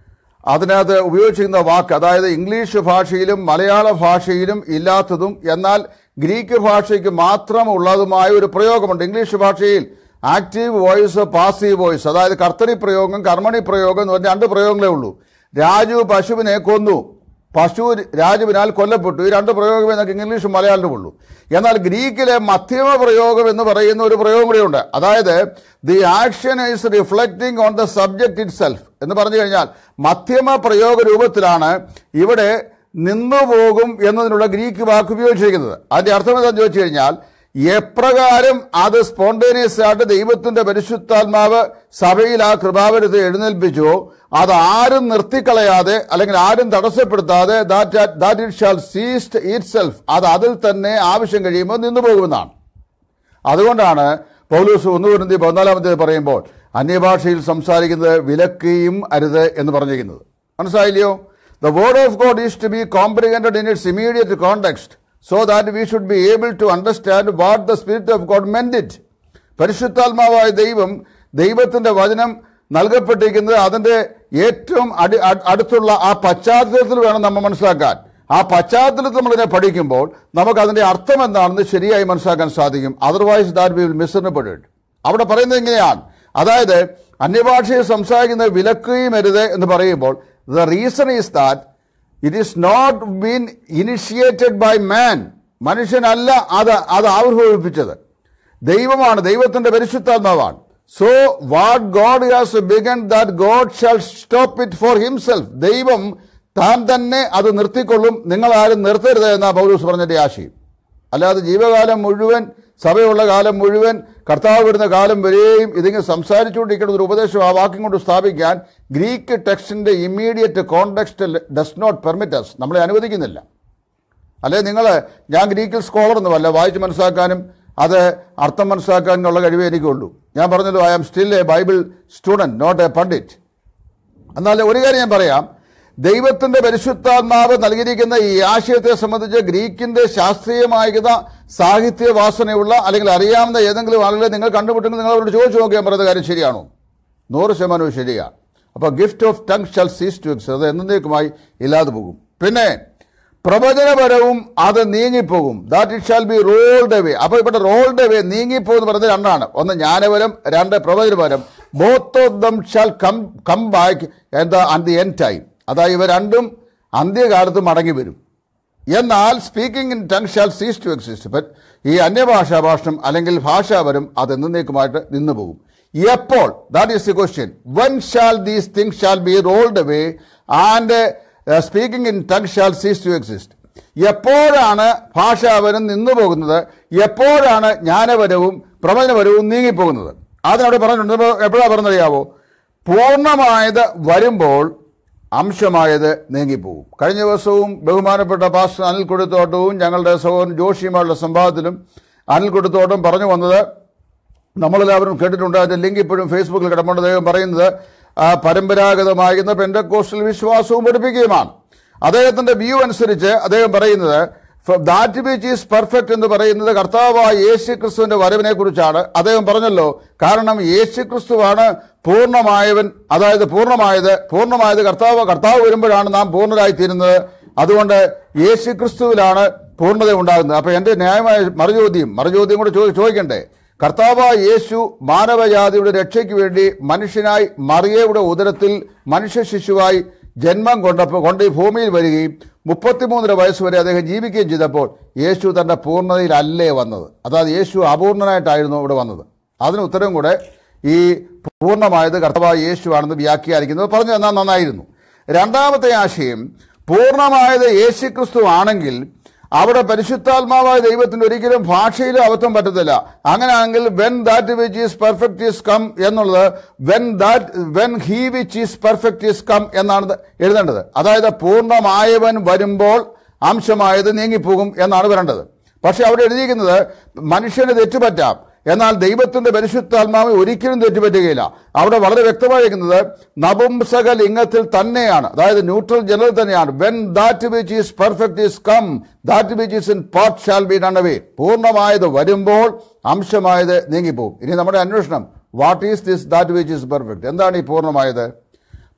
അതിനകത്ത് ഉപയോഗിച്ചിരുന്ന വാക്ക് അതായത് ഇംഗ്ലീഷ് ഭാഷയിലും മലയാള ഭാഷയിലും ഇല്ലാത്തതും എന്നാൽ ഗ്രീക്ക് ഭാഷയ്ക്ക് മാത്രം ഉള്ളതുമായ ഒരു പ്രയോഗമുണ്ട് ഇംഗ്ലീഷ് ഭാഷയിൽ ആക്റ്റീവ് വോയിസ് പാസീവ് വോയിസ് അതായത് കർത്തരി പ്രയോഗം കർമ്മണി പ്രയോഗം എന്ന് പറഞ്ഞ രണ്ട് പ്രയോഗങ്ങളേ ഉള്ളൂ രാജു പശുവിനെ കൊന്നു പശു രാജുവിനാൽ കൊല്ലപ്പെട്ടു ഈ രണ്ട് പ്രയോഗമേ നമുക്ക് ഇംഗ്ലീഷ് മലയാളത്തിലും ഉള്ളൂ എന്നാൽ ഗ്രീക്കിലെ മധ്യമ പ്രയോഗം എന്ന് പറയുന്ന ഒരു പ്രയോഗം കൂടിയുണ്ട് അതായത് the action is reflecting on the subject itself എന്ന് പറഞ്ഞു കഴിഞ്ഞാൽ മധ്യമ പ്രയോഗ രൂപത്തിലാണ് ഇവിടെ നിന്നുപോകും എന്നതിനുള്ള ഗ്രീക്ക് വാക്ക് ഉപയോഗിച്ചിരിക്കുന്നത് അതിന്റെ അർത്ഥം എന്താണെന്ന് ചോദിച്ചു കഴിഞ്ഞാൽ എപ്രകാരം അത് സ്പോണ്ടേനിയസ് ആയിട്ട് ദൈവത്തിന്റെ പരിശുദ്ധാത്മാവ് സഭയിൽ ആ കൃപാവരത്തെ എഴുന്നേൽപ്പിച്ചോ അത് ആരും നിർത്തിക്കളയാതെ അല്ലെങ്കിൽ ആരും തടസ്സപ്പെടുത്താതെ that it shall cease itself അത് അതിൽ തന്നെ ആവശ്യം കഴിയുമ്പോൾ നിന്നു പോകുമെന്നാണ് അതുകൊണ്ടാണ് പൗലൂസ് ഒന്ന് വരുന്ന പതിനാലാമത്തെ പറയുമ്പോൾ അന്യഭാഷയിൽ സംസാരിക്കുന്നത് വിലക്കുകയും അരുത് എന്ന് പറഞ്ഞിരിക്കുന്നത് മനസ്സിലായില്ലയോ the word of God is to be comprehended in its immediate context so that we should be able to understand what the spirit of God meant it പരിശുദ്ധാത്മാവായ ദൈവം ദൈവത്തിന്റെ വചനം നൽകപ്പെട്ടിരിക്കുന്നത് അതിന്റെ ഏറ്റവും അടി അ- അടുത്തുള്ള ആ പശ്ചാത്തലത്തിൽ വേണം നമ്മൾ മനസ്സിലാക്കാൻ ആ പശ്ചാത്തലത്തിൽ നമ്മളിതിനെ പഠിക്കുമ്പോൾ നമുക്ക് അതിന്റെ അർത്ഥം എന്താണെന്ന് ശരിയായി മനസ്സിലാക്കാൻ സാധിക്കും otherwise that we will misinterpreted അവിടെ പറയുന്നത് ഇങ്ങനെയാണ് അതായത് അന്യഭാഷയിൽ സംസാരിക്കുന്നത് വിലക്കുകയും അരുത് എന്ന് പറയുമ്പോൾ the reason is that it is not been initiated by man മനുഷ്യനല്ല അത് അത് ആവിർഭവിപ്പിച്ചത് ദൈവമാണ് ദൈവത്തിന്റെ പരിശുദ്ധാത്മാവാണ് so what God has begun that God shall stop it for himself ദൈവം താൻ തന്നെ അത് നിർത്തിക്കൊള്ളും നിങ്ങൾ ആരും നിർത്തരുത് എന്ന പൗലൂസ് പറഞ്ഞതിന്റെ ആശയം അല്ലാതെ ജീവകാലം മുഴുവൻ സഭയുള്ള കാലം മുഴുവൻ കർത്താവ് വരുന്ന കാലം വരെയും ഇതിങ്ങനെ സംസാരിച്ചുകൊണ്ടിരിക്കുന്ന ഒരു ഉപദേശം ആ വാക്യം കൊണ്ട് സ്ഥാപിക്കാൻ ഗ്രീക്ക് ടെക്സ്റ്റിന്റെ immediate context does not permits നമ്മളെ അനുവദിക്കുന്നില്ല അല്ലെ നിങ്ങൾ ഞാൻ ഗ്രീക്കിൽ സ്കോളർ ഒന്നുമല്ല വായിച്ച് മനസ്സിലാക്കാനും അത് അർത്ഥം മനസ്സിലാക്കാനുള്ള കഴിവേ എനിക്കുള്ളൂ ഞാൻ പറഞ്ഞല്ലോ I am still a Bible student not a pandit എന്നാൽ ഒരു കാര്യം ഞാൻ പറയാം ദൈവത്തിന്റെ പരിശുദ്ധാത്മാവ് നൽകിയിരിക്കുന്ന ഈ ആശയത്തെ സംബന്ധിച്ച് ഗ്രീക്കിന്റെ ശാസ്ത്രീയമായിരുന്ന സാഹിത്യ വാസനയുള്ള അല്ലെങ്കിൽ അറിയാവുന്ന ഏതെങ്കിലും ആളുകളെ നിങ്ങൾ കണ്ടുപിട്ടെങ്കിൽ നിങ്ങൾ അവരോട് ചോദിച്ചു നോക്കിയാൽ പറയുന്ന കാര്യം ശരിയാണോ നൂറ് ശതമാനവും ശരിയാണ് അപ്പോൾ gift of tongue shall cease to ex അത് എന്നേക്കുമായി ഇല്ലാതെ പോകും പിന്നെ പ്രവചനപരവും അത് നീങ്ങിപ്പോകും that it shall be rolled away അപ്പോൾ ഇവിടെ റോൾഡ് അവേ നീങ്ങിപ്പോകുന്ന പറയുന്നത് രണ്ടാണ് ഒന്ന് ജ്ഞാനപരം രണ്ട് പ്രവചനപരം both of them shall come come back എന്താ അറ്റ് ദി എൻ ടൈം അതായത് ഇവ രണ്ടും അന്ത്യകാലത്ത് മടങ്ങി വരും എന്നാൽ speaking in tongue shall cease to exist but ഈ അന്യഭാഷാ ഭാഷണം അല്ലെങ്കിൽ ഭാഷാപരം അത് എന്നേക്കുമായിട്ട് നിന്നു പോകും എപ്പോൾ that is the question when shall these things shall be rolled away and speaking in tongue shall cease to exist എപ്പോഴാണ് ഭാഷാപരം നിന്നു പോകുന്നത് എപ്പോഴാണ് ജ്ഞാനപരവും പ്രവചനപരവും നീങ്ങിപ്പോകുന്നത് അതിനവിടെ പറഞ്ഞിട്ടുണ്ട് എപ്പോഴാണ് പറഞ്ഞറിയാവോ പൂർണ്ണമായത് വരുമ്പോൾ അംശമായത് നീങ്ങിപ്പോകും കഴിഞ്ഞ ദിവസവും ബഹുമാനപ്പെട്ട പാസ്റ്റർ അനിൽ കൊടുത്തോട്ടവും ഞങ്ങളുടെ സഹോദരൻ ജോഷിയുമായുള്ള സംവാദത്തിലും അനിൽ കൊടുത്തോട്ടം പറഞ്ഞു വന്നത് നമ്മളെല്ലാവരും കേട്ടിട്ടുണ്ട് അതിന്റെ ലിങ്ക് ഇപ്പോഴും ഫേസ്ബുക്കിൽ കിടപ്പുണ്ട് അദ്ദേഹം പറയുന്നത് ആ, പരമ്പരാഗതമായിരുന്ന പെൻഡക്കോസ്റ്റൽ വിശ്വാസവും പഠിപ്പിക്കുകയുമാണ് അദ്ദേഹത്തിന്റെ വ്യൂ അനുസരിച്ച് അദ്ദേഹം പറയുന്നത് ദാറ്റ് വിച്ച് ഈസ് പെർഫെക്റ്റ് എന്ന് പറയുന്നത് കർത്താവായ യേശു ക്രിസ്തുവിന്റെ വരവിനെ കുറിച്ചാണ് അദ്ദേഹം പറഞ്ഞല്ലോ കാരണം യേശു ക്രിസ്തുവാണ് പൂർണ്ണമായവൻ അതായത് പൂർണ്ണമായത് പൂർണ്ണമായത് കർത്താവ് കർത്താവ് വരുമ്പോഴാണ് നാം പൂർണ്ണരായി തീരുന്നത് അതുകൊണ്ട് യേശു ക്രിസ്തുവിലാണ് പൂർണ്ണത ഉണ്ടാകുന്നത് അപ്പൊ എന്റെ ന്യായമായ മറുചോദ്യം മറുചോദ്യം കൂടെ ചോ- ചോദിക്കണ്ടേ കർത്താവായ യേശു മാനവജാതിയുടെ രക്ഷയ്ക്ക് വേണ്ടി മനുഷ്യനായി മറിയയുടെ ഉദരത്തിൽ മനുഷ്യ ശിശുവായി ജന്മം കൊണ്ടപ്പോൾ കൊണ്ട് ഈ ഭൂമിയിൽ വരികയും മുപ്പത്തിമൂന്നര വയസ്സ് വരെ അദ്ദേഹം ജീവിക്കുകയും ചെയ്തപ്പോൾ യേശു തന്റെ പൂർണ്ണതയിലല്ലേ വന്നത് അതായത് യേശു അപൂർണനായിട്ടായിരുന്നു ഇവിടെ വന്നത് അതിന് ഉത്തരം കൂടെ ഈ പൂർണ്ണമായത് കർത്താവായ യേശുവാണെന്ന് വ്യാഖ്യാനിക്കുന്നത് പറഞ്ഞു തന്നാൽ നന്നായിരുന്നു രണ്ടാമത്തെ ആശയം പൂർണ്ണമായത് യേശുക്രിസ്തു ആണെങ്കിൽ അവിടെ പരിശുദ്ധാത്മാവായ ദൈവത്തിന് ഒരിക്കലും ഭാഷയിലും അബദ്ധം പറ്റത്തില്ല അങ്ങനെയാണെങ്കിൽ when that which is perfect is come എന്നുള്ളത് when that when he which is perfect is come എന്നാണ് ഇത് എഴുതേണ്ടത് അതായത് പൂർണ്ണമായവൻ വരുമ്പോൾ അംശമായത് നീങ്ങിപ്പോകും എന്നാണ് വരേണ്ടത് പക്ഷെ അവിടെ എഴുതിയിരിക്കുന്നത് മനുഷ്യന് തെറ്റുപറ്റാം എന്നാൽ ദൈവത്തിന്റെ പരിശുദ്ധാത്മാവ് ഒരിക്കലും തെറ്റുപറ്റുകയില്ല അവിടെ വളരെ വ്യക്തമായിരിക്കുന്നത് നപുംസക ലിംഗത്തിൽ തന്നെയാണ് അതായത് ന്യൂട്രൽ ജനറൽ തന്നെയാണ് when that which is perfect is come that which is in part shall be done away പൂർണ്ണമായത് വരുമ്പോൾ അംശമായത് നീങ്ങിപ്പോകും ഇനി നമ്മുടെ അന്വേഷണം what is this that which is perfect എന്താണ് ഈ പൂർണ്ണമായത്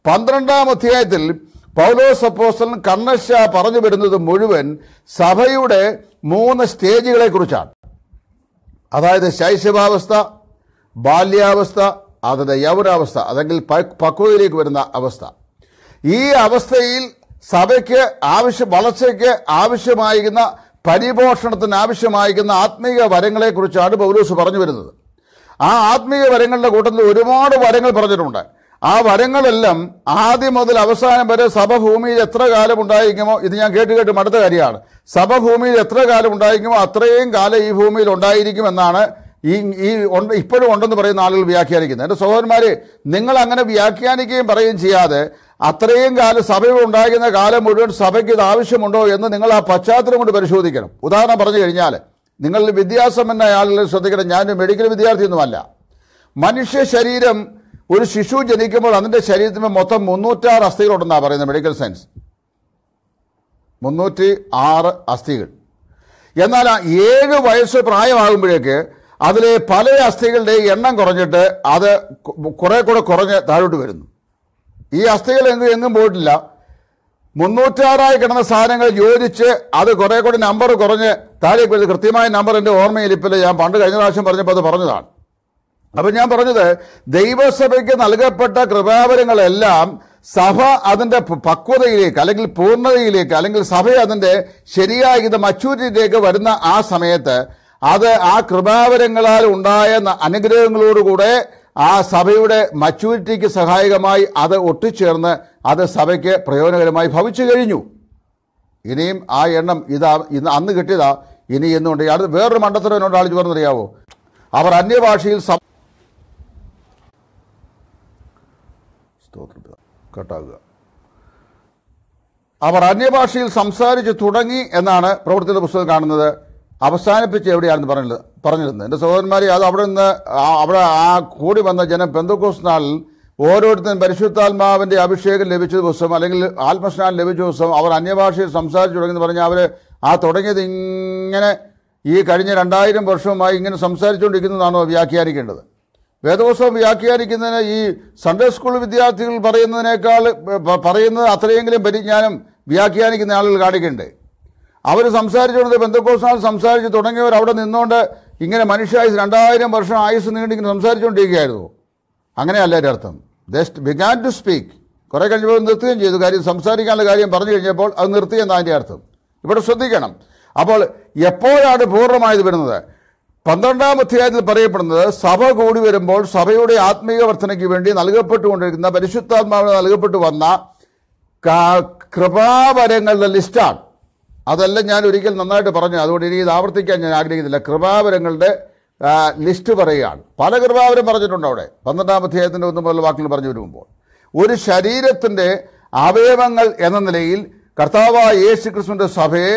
പന്ത്രണ്ടാം അധ്യായത്തിൽ പൗലോസ് അപ്പോസ്റ്റലൻ കണ്ണശ പറഞ്ഞു വരുന്നത് മുഴുവൻ സഭയുടെ മൂന്ന് സ്റ്റേജുകളെ കുറിച്ചാണ് അതായത് ശൈശവാവസ്ഥ ബാല്യാവസ്ഥ അതിൻ്റെ യൗവനാവസ്ഥ അല്ലെങ്കിൽ പ- പക്വതയിലേക്ക് വരുന്ന അവസ്ഥ ഈ അവസ്ഥയിൽ സഭയ്ക്ക് ആവശ്യ വളർച്ചയ്ക്ക് ആവശ്യമായിരിക്കുന്ന പരിപോഷണത്തിന് ആവശ്യമായിരിക്കുന്ന ആത്മീയ വരങ്ങളെക്കുറിച്ചാണ് പൗലൂസ് പറഞ്ഞു വരുന്നത് ആ ആത്മീയ വരങ്ങളുടെ കൂട്ടത്തിൽ ഒരുപാട് വരങ്ങൾ പറഞ്ഞിട്ടുണ്ട് ആ വരങ്ങളെല്ലാം ആദ്യം മുതൽ അവസാനം വരെ സഭ ഭൂമിയിൽ എത്ര കാലം ഉണ്ടായിരിക്കുമോ ഇത് ഞാൻ കേട്ട് കേട്ട് മടുത്ത കാര്യമാണ് സഭ ഭൂമിയിൽ എത്ര കാലം ഉണ്ടായിരിക്കുമോ അത്രയും കാലം ഈ ഭൂമിയിൽ ഉണ്ടായിരിക്കുമെന്നാണ് ഈ ഈ ഉണ്ട് ഇപ്പോഴും ഉണ്ടെന്ന് പറയുന്ന ആളുകൾ വ്യാഖ്യാനിക്കുന്നത് എൻ്റെ സഹോദരന്മാരെ നിങ്ങൾ അങ്ങനെ വ്യാഖ്യാനിക്കുകയും പറയുകയും ചെയ്യാതെ അത്രയും കാലം സഭയിൽ ഉണ്ടായിരുന്ന കാലം മുഴുവൻ സഭയ്ക്ക് ഇത് ആവശ്യമുണ്ടോ എന്ന് നിങ്ങൾ ആ പശ്ചാത്തലം കൊണ്ട് പരിശോധിക്കണം ഉദാഹരണം പറഞ്ഞു കഴിഞ്ഞാൽ നിങ്ങൾ വിദ്യാസമ്പന്ന ആളുകൾ ശ്രദ്ധിക്കണം ഞാൻ മെഡിക്കൽ വിദ്യാർത്ഥിയൊന്നുമല്ല മനുഷ്യ ശരീരം ഒരു ശിശു ജനിക്കുമ്പോൾ അതിൻ്റെ ശരീരത്തിന് മൊത്തം മുന്നൂറ്റാറ് അസ്ഥികളുണ്ടെന്നാണ് പറയുന്നത് മെഡിക്കൽ സയൻസ് മുന്നൂറ്റി ആറ് അസ്ഥികൾ എന്നാൽ ആ ഏഴ് വയസ്സ് പ്രായമാകുമ്പോഴേക്ക് അതിലെ പല അസ്ഥികളുടെ എണ്ണം കുറഞ്ഞിട്ട് അത് കു- കുറെ കൂടെ കുറഞ്ഞ് താഴോട്ട് വരുന്നു ഈ അസ്ഥികൾ എങ്ങും എങ്ങും പോയിട്ടില്ല മുന്നൂറ്റാറായി കിടന്ന സാധനങ്ങൾ യോജിച്ച് അത് കുറെ കൂടി നമ്പർ കുറഞ്ഞ് താഴേക്ക് വരുന്നത് കൃത്യമായ നമ്പർ എൻ്റെ ഓർമ്മയിൽ ഇപ്പില്ല ഞാൻ പണ്ട് കഴിഞ്ഞ പ്രാവശ്യം പറഞ്ഞപ്പോൾ അത് പറഞ്ഞതാണ് അപ്പൊ ഞാൻ പറഞ്ഞത് ദൈവസഭയ്ക്ക് നൽകപ്പെട്ട കൃപാവരങ്ങളെല്ലാം സഭ അതിന്റെ പ- പക്വതയിലേക്ക് അല്ലെങ്കിൽ പൂർണ്ണതയിലേക്ക് അല്ലെങ്കിൽ സഭ അതിന്റെ ശരിയായ ഇത് മച്ചൂരിയിലേക്ക് വരുന്ന ആ സമയത്ത് അത് ആ കൃപാവരങ്ങളാൽ ഉണ്ടായ ന- അനുഗ്രഹങ്ങളോടുകൂടെ ആ സഭയുടെ മച്ചൂരിറ്റിക്ക് സഹായകമായി അത് ഒട്ടിച്ചേർന്ന് അത് സഭയ്ക്ക് പ്രയോജനകരമായി ഭവിച്ചു കഴിഞ്ഞു ഇനിയും ആ എണ്ണം ഇതാ ഇന്ന് അന്ന് കിട്ടിയതാ ഇനി എന്നുണ്ട് അടുത്ത് വേറൊരു മണ്ടത്തരം എന്നോട് ആൾ പറഞ്ഞറിയാവോ അവർ അന്യഭാഷയിൽ സം സ്തോത്രം പിതാ. കട്ടാകുക അവർ അന്യഭാഷയിൽ സംസാരിച്ച് തുടങ്ങി എന്നാണ് പ്രവൃത്തിയുടെ പുസ്തകം കാണുന്നത് അവസാനിപ്പിച്ച് എവിടെയാണെന്ന് പറഞ്ഞത് പറഞ്ഞിരുന്നത് എൻ്റെ സഹോദരന്മാരെ അത് അവിടെ നിന്ന് ആ- അവിടെ ആ കൂടി വന്ന ജനം പെന്തക്കോസ് നാളിൽ ഓരോരുത്തരും പരിശുദ്ധാത്മാവിന്റെ അഭിഷേകം ലഭിച്ച ദിവസം അല്ലെങ്കിൽ ആത്മസ്നാനം ലഭിച്ച ദിവസം അവർ അന്യഭാഷയിൽ സംസാരിച്ചു തുടങ്ങി പറഞ്ഞാൽ അവർ ആ തുടങ്ങിയത് ഇങ്ങനെ ഈ കഴിഞ്ഞ രണ്ടായിരം വർഷമായി ഇങ്ങനെ സംസാരിച്ചുകൊണ്ടിരിക്കുന്നതാണോ വ്യാഖ്യാനിക്കേണ്ടത് വേദപുസ്തകം വ്യാഖ്യാനിക്കുന്നതിന് ഈ സൺഡേ സ്കൂൾ വിദ്യാർത്ഥികൾ പറയുന്നതിനേക്കാൾ പ- പറയുന്നത് അത്രയെങ്കിലും പരിജ്ഞാനം വ്യാഖ്യാനിക്കുന്ന ആളുകൾ കാണിക്കണ്ടേ അവർ സംസാരിച്ചുകൊണ്ട് ബന്ധുക്കോസാൾ സംസാരിച്ച് തുടങ്ങിയവർ അവിടെ നിന്നുകൊണ്ട് ഇങ്ങനെ മനുഷ്യായുസ് രണ്ടായിരം വർഷം ആയുസ് നീണ്ടിങ്ങനെ സംസാരിച്ചുകൊണ്ടിരിക്കുകയായിരുന്നു അങ്ങനെയല്ല എൻ്റെ അർത്ഥം ജസ്റ്റ് ബിഗാൻ ടു സ്പീക്ക് കുറെ കഴിഞ്ഞപ്പോൾ നിർത്തുകയും ചെയ്തു കാര്യം സംസാരിക്കാനുള്ള കാര്യം പറഞ്ഞു കഴിഞ്ഞപ്പോൾ അത് നിർത്തിയെന്നാണ് അതിൻ്റെ അർത്ഥം ഇവിടെ ശ്രദ്ധിക്കണം അപ്പോൾ എപ്പോഴാണ് പൂർണ്ണമായത് വരുന്നത് പന്ത്രണ്ടാം അധ്യായത്തിൽ പറയപ്പെടുന്നത് സഭ കൂടി വരുമ്പോൾ സഭയുടെ ആത്മീയ വർധനയ്ക്ക് വേണ്ടി നൽകപ്പെട്ടുകൊണ്ടിരിക്കുന്ന പരിശുദ്ധാത്മാവിന് നൽകപ്പെട്ടു വന്ന കാ- കൃപാവരങ്ങളുടെ ലിസ്റ്റാണ് അതെല്ലാം ഞാൻ ഒരിക്കൽ നന്നായിട്ട് പറഞ്ഞു അതുകൊണ്ട് ഇനി ഇത് ആവർത്തിക്കാൻ ഞാൻ ആഗ്രഹിക്കുന്നില്ല കൃപാവരങ്ങളുടെ ആ, ലിസ്റ്റ് പറയുകയാണ് പല കൃപാവരം പറഞ്ഞിട്ടുണ്ട് അവിടെ പന്ത്രണ്ടാം അധ്യായത്തിൻ്റെ ഒന്ന് മുതൽ വാക്കുകൾ പറഞ്ഞു വരുമ്പോൾ ഒരു ശരീരത്തിൻ്റെ അവയവങ്ങൾ എന്ന നിലയിൽ കർത്താവായ യേശു ക്രിസ്തുവിൻ്റെ സഭയെ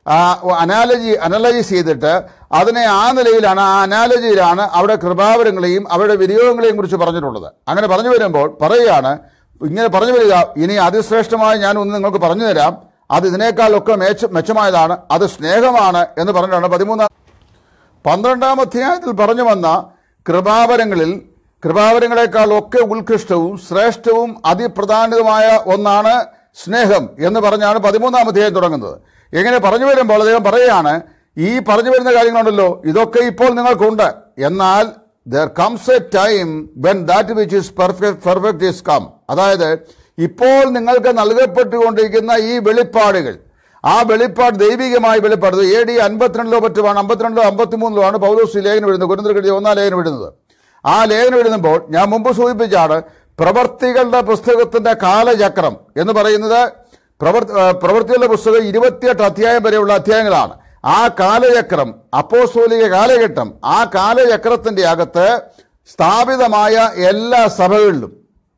അനാലജി അനലൈസ് ചെയ്തിട്ട് അതിനെ ആ നിലയിലാണ് ആ അനാലജിയിലാണ് അവിടെ കൃപാവരങ്ങളെയും അവരുടെ വിനിയോഗങ്ങളെയും കുറിച്ച് പറഞ്ഞിട്ടുള്ളത് അങ്ങനെ പറഞ്ഞു വരുമ്പോൾ പറയുകയാണ് ഇങ്ങനെ പറഞ്ഞു വരിക ഇനി അതിശ്രേഷ്ഠമായി ഞാൻ ഒന്ന് നിങ്ങൾക്ക് പറഞ്ഞു തരാം അത് ഇതിനേക്കാളൊക്കെ മെച്ച മെച്ചമായതാണ് അത് സ്നേഹമാണ് എന്ന് പറഞ്ഞിട്ടാണ് പതിമൂന്നാം പന്ത്രണ്ടാം അധ്യായത്തിൽ പറഞ്ഞു വന്ന കൃപാവരങ്ങളിൽ കൃപാവരങ്ങളെക്കാൾ ഒക്കെ ഉത്കൃഷ്ടവും ശ്രേഷ്ഠവും അതിപ്രധാനവുമായ ഒന്നാണ് സ്നേഹം എന്ന് പറഞ്ഞാണ് പതിമൂന്നാം അധ്യായം തുടങ്ങുന്നത് എങ്ങനെ പറഞ്ഞു വരുമ്പോൾ അദ്ദേഹം പറയുകയാണ് ഈ പറഞ്ഞു വരുന്ന കാര്യങ്ങളുണ്ടല്ലോ ഇതൊക്കെ ഇപ്പോൾ നിങ്ങൾക്കുണ്ട് എന്നാൽ there comes a time when that which is perfect perfect is come അതായത് ഇപ്പോൾ നിങ്ങൾക്ക് നൽകപ്പെട്ടുകൊണ്ടിരിക്കുന്ന ഈ വെളിപ്പാടുകൾ ആ വെളിപ്പാട് ദൈവികമായ വെളിപ്പാട് എ ഡി അൻപത്തിരണ്ടിലോ മറ്റുമാണ് അമ്പത്തിരണ്ടിലോ അമ്പത്തിമൂന്നിലോ ആണ് പൗലോസ് ലേഖനം എഴുതുന്നത് കുരുന്തർക്കെഴുതിയ ഒന്നാം ലേഖനം എഴുതുന്നത് ആ ലേഖനം എഴുതുമ്പോൾ ഞാൻ മുമ്പ് സൂചിപ്പിച്ചാണ് പ്രവർത്തികളുടെ പുസ്തകത്തിന്റെ കാലചക്രം എന്ന് പറയുന്നത് പ്രവർ- ആ, പ്രവൃത്തികളുടെ പുസ്തകം ഇരുപത്തിയെട്ട് അധ്യായം വരെയുള്ള അധ്യായങ്ങളാണ് ആ കാലചക്രം അപ്പോസ്തോലിക കാലഘട്ടം ആ കാലചക്രത്തിന്റെ അകത്ത് സ്ഥാപിതമായ എല്ലാ സഭകളിലും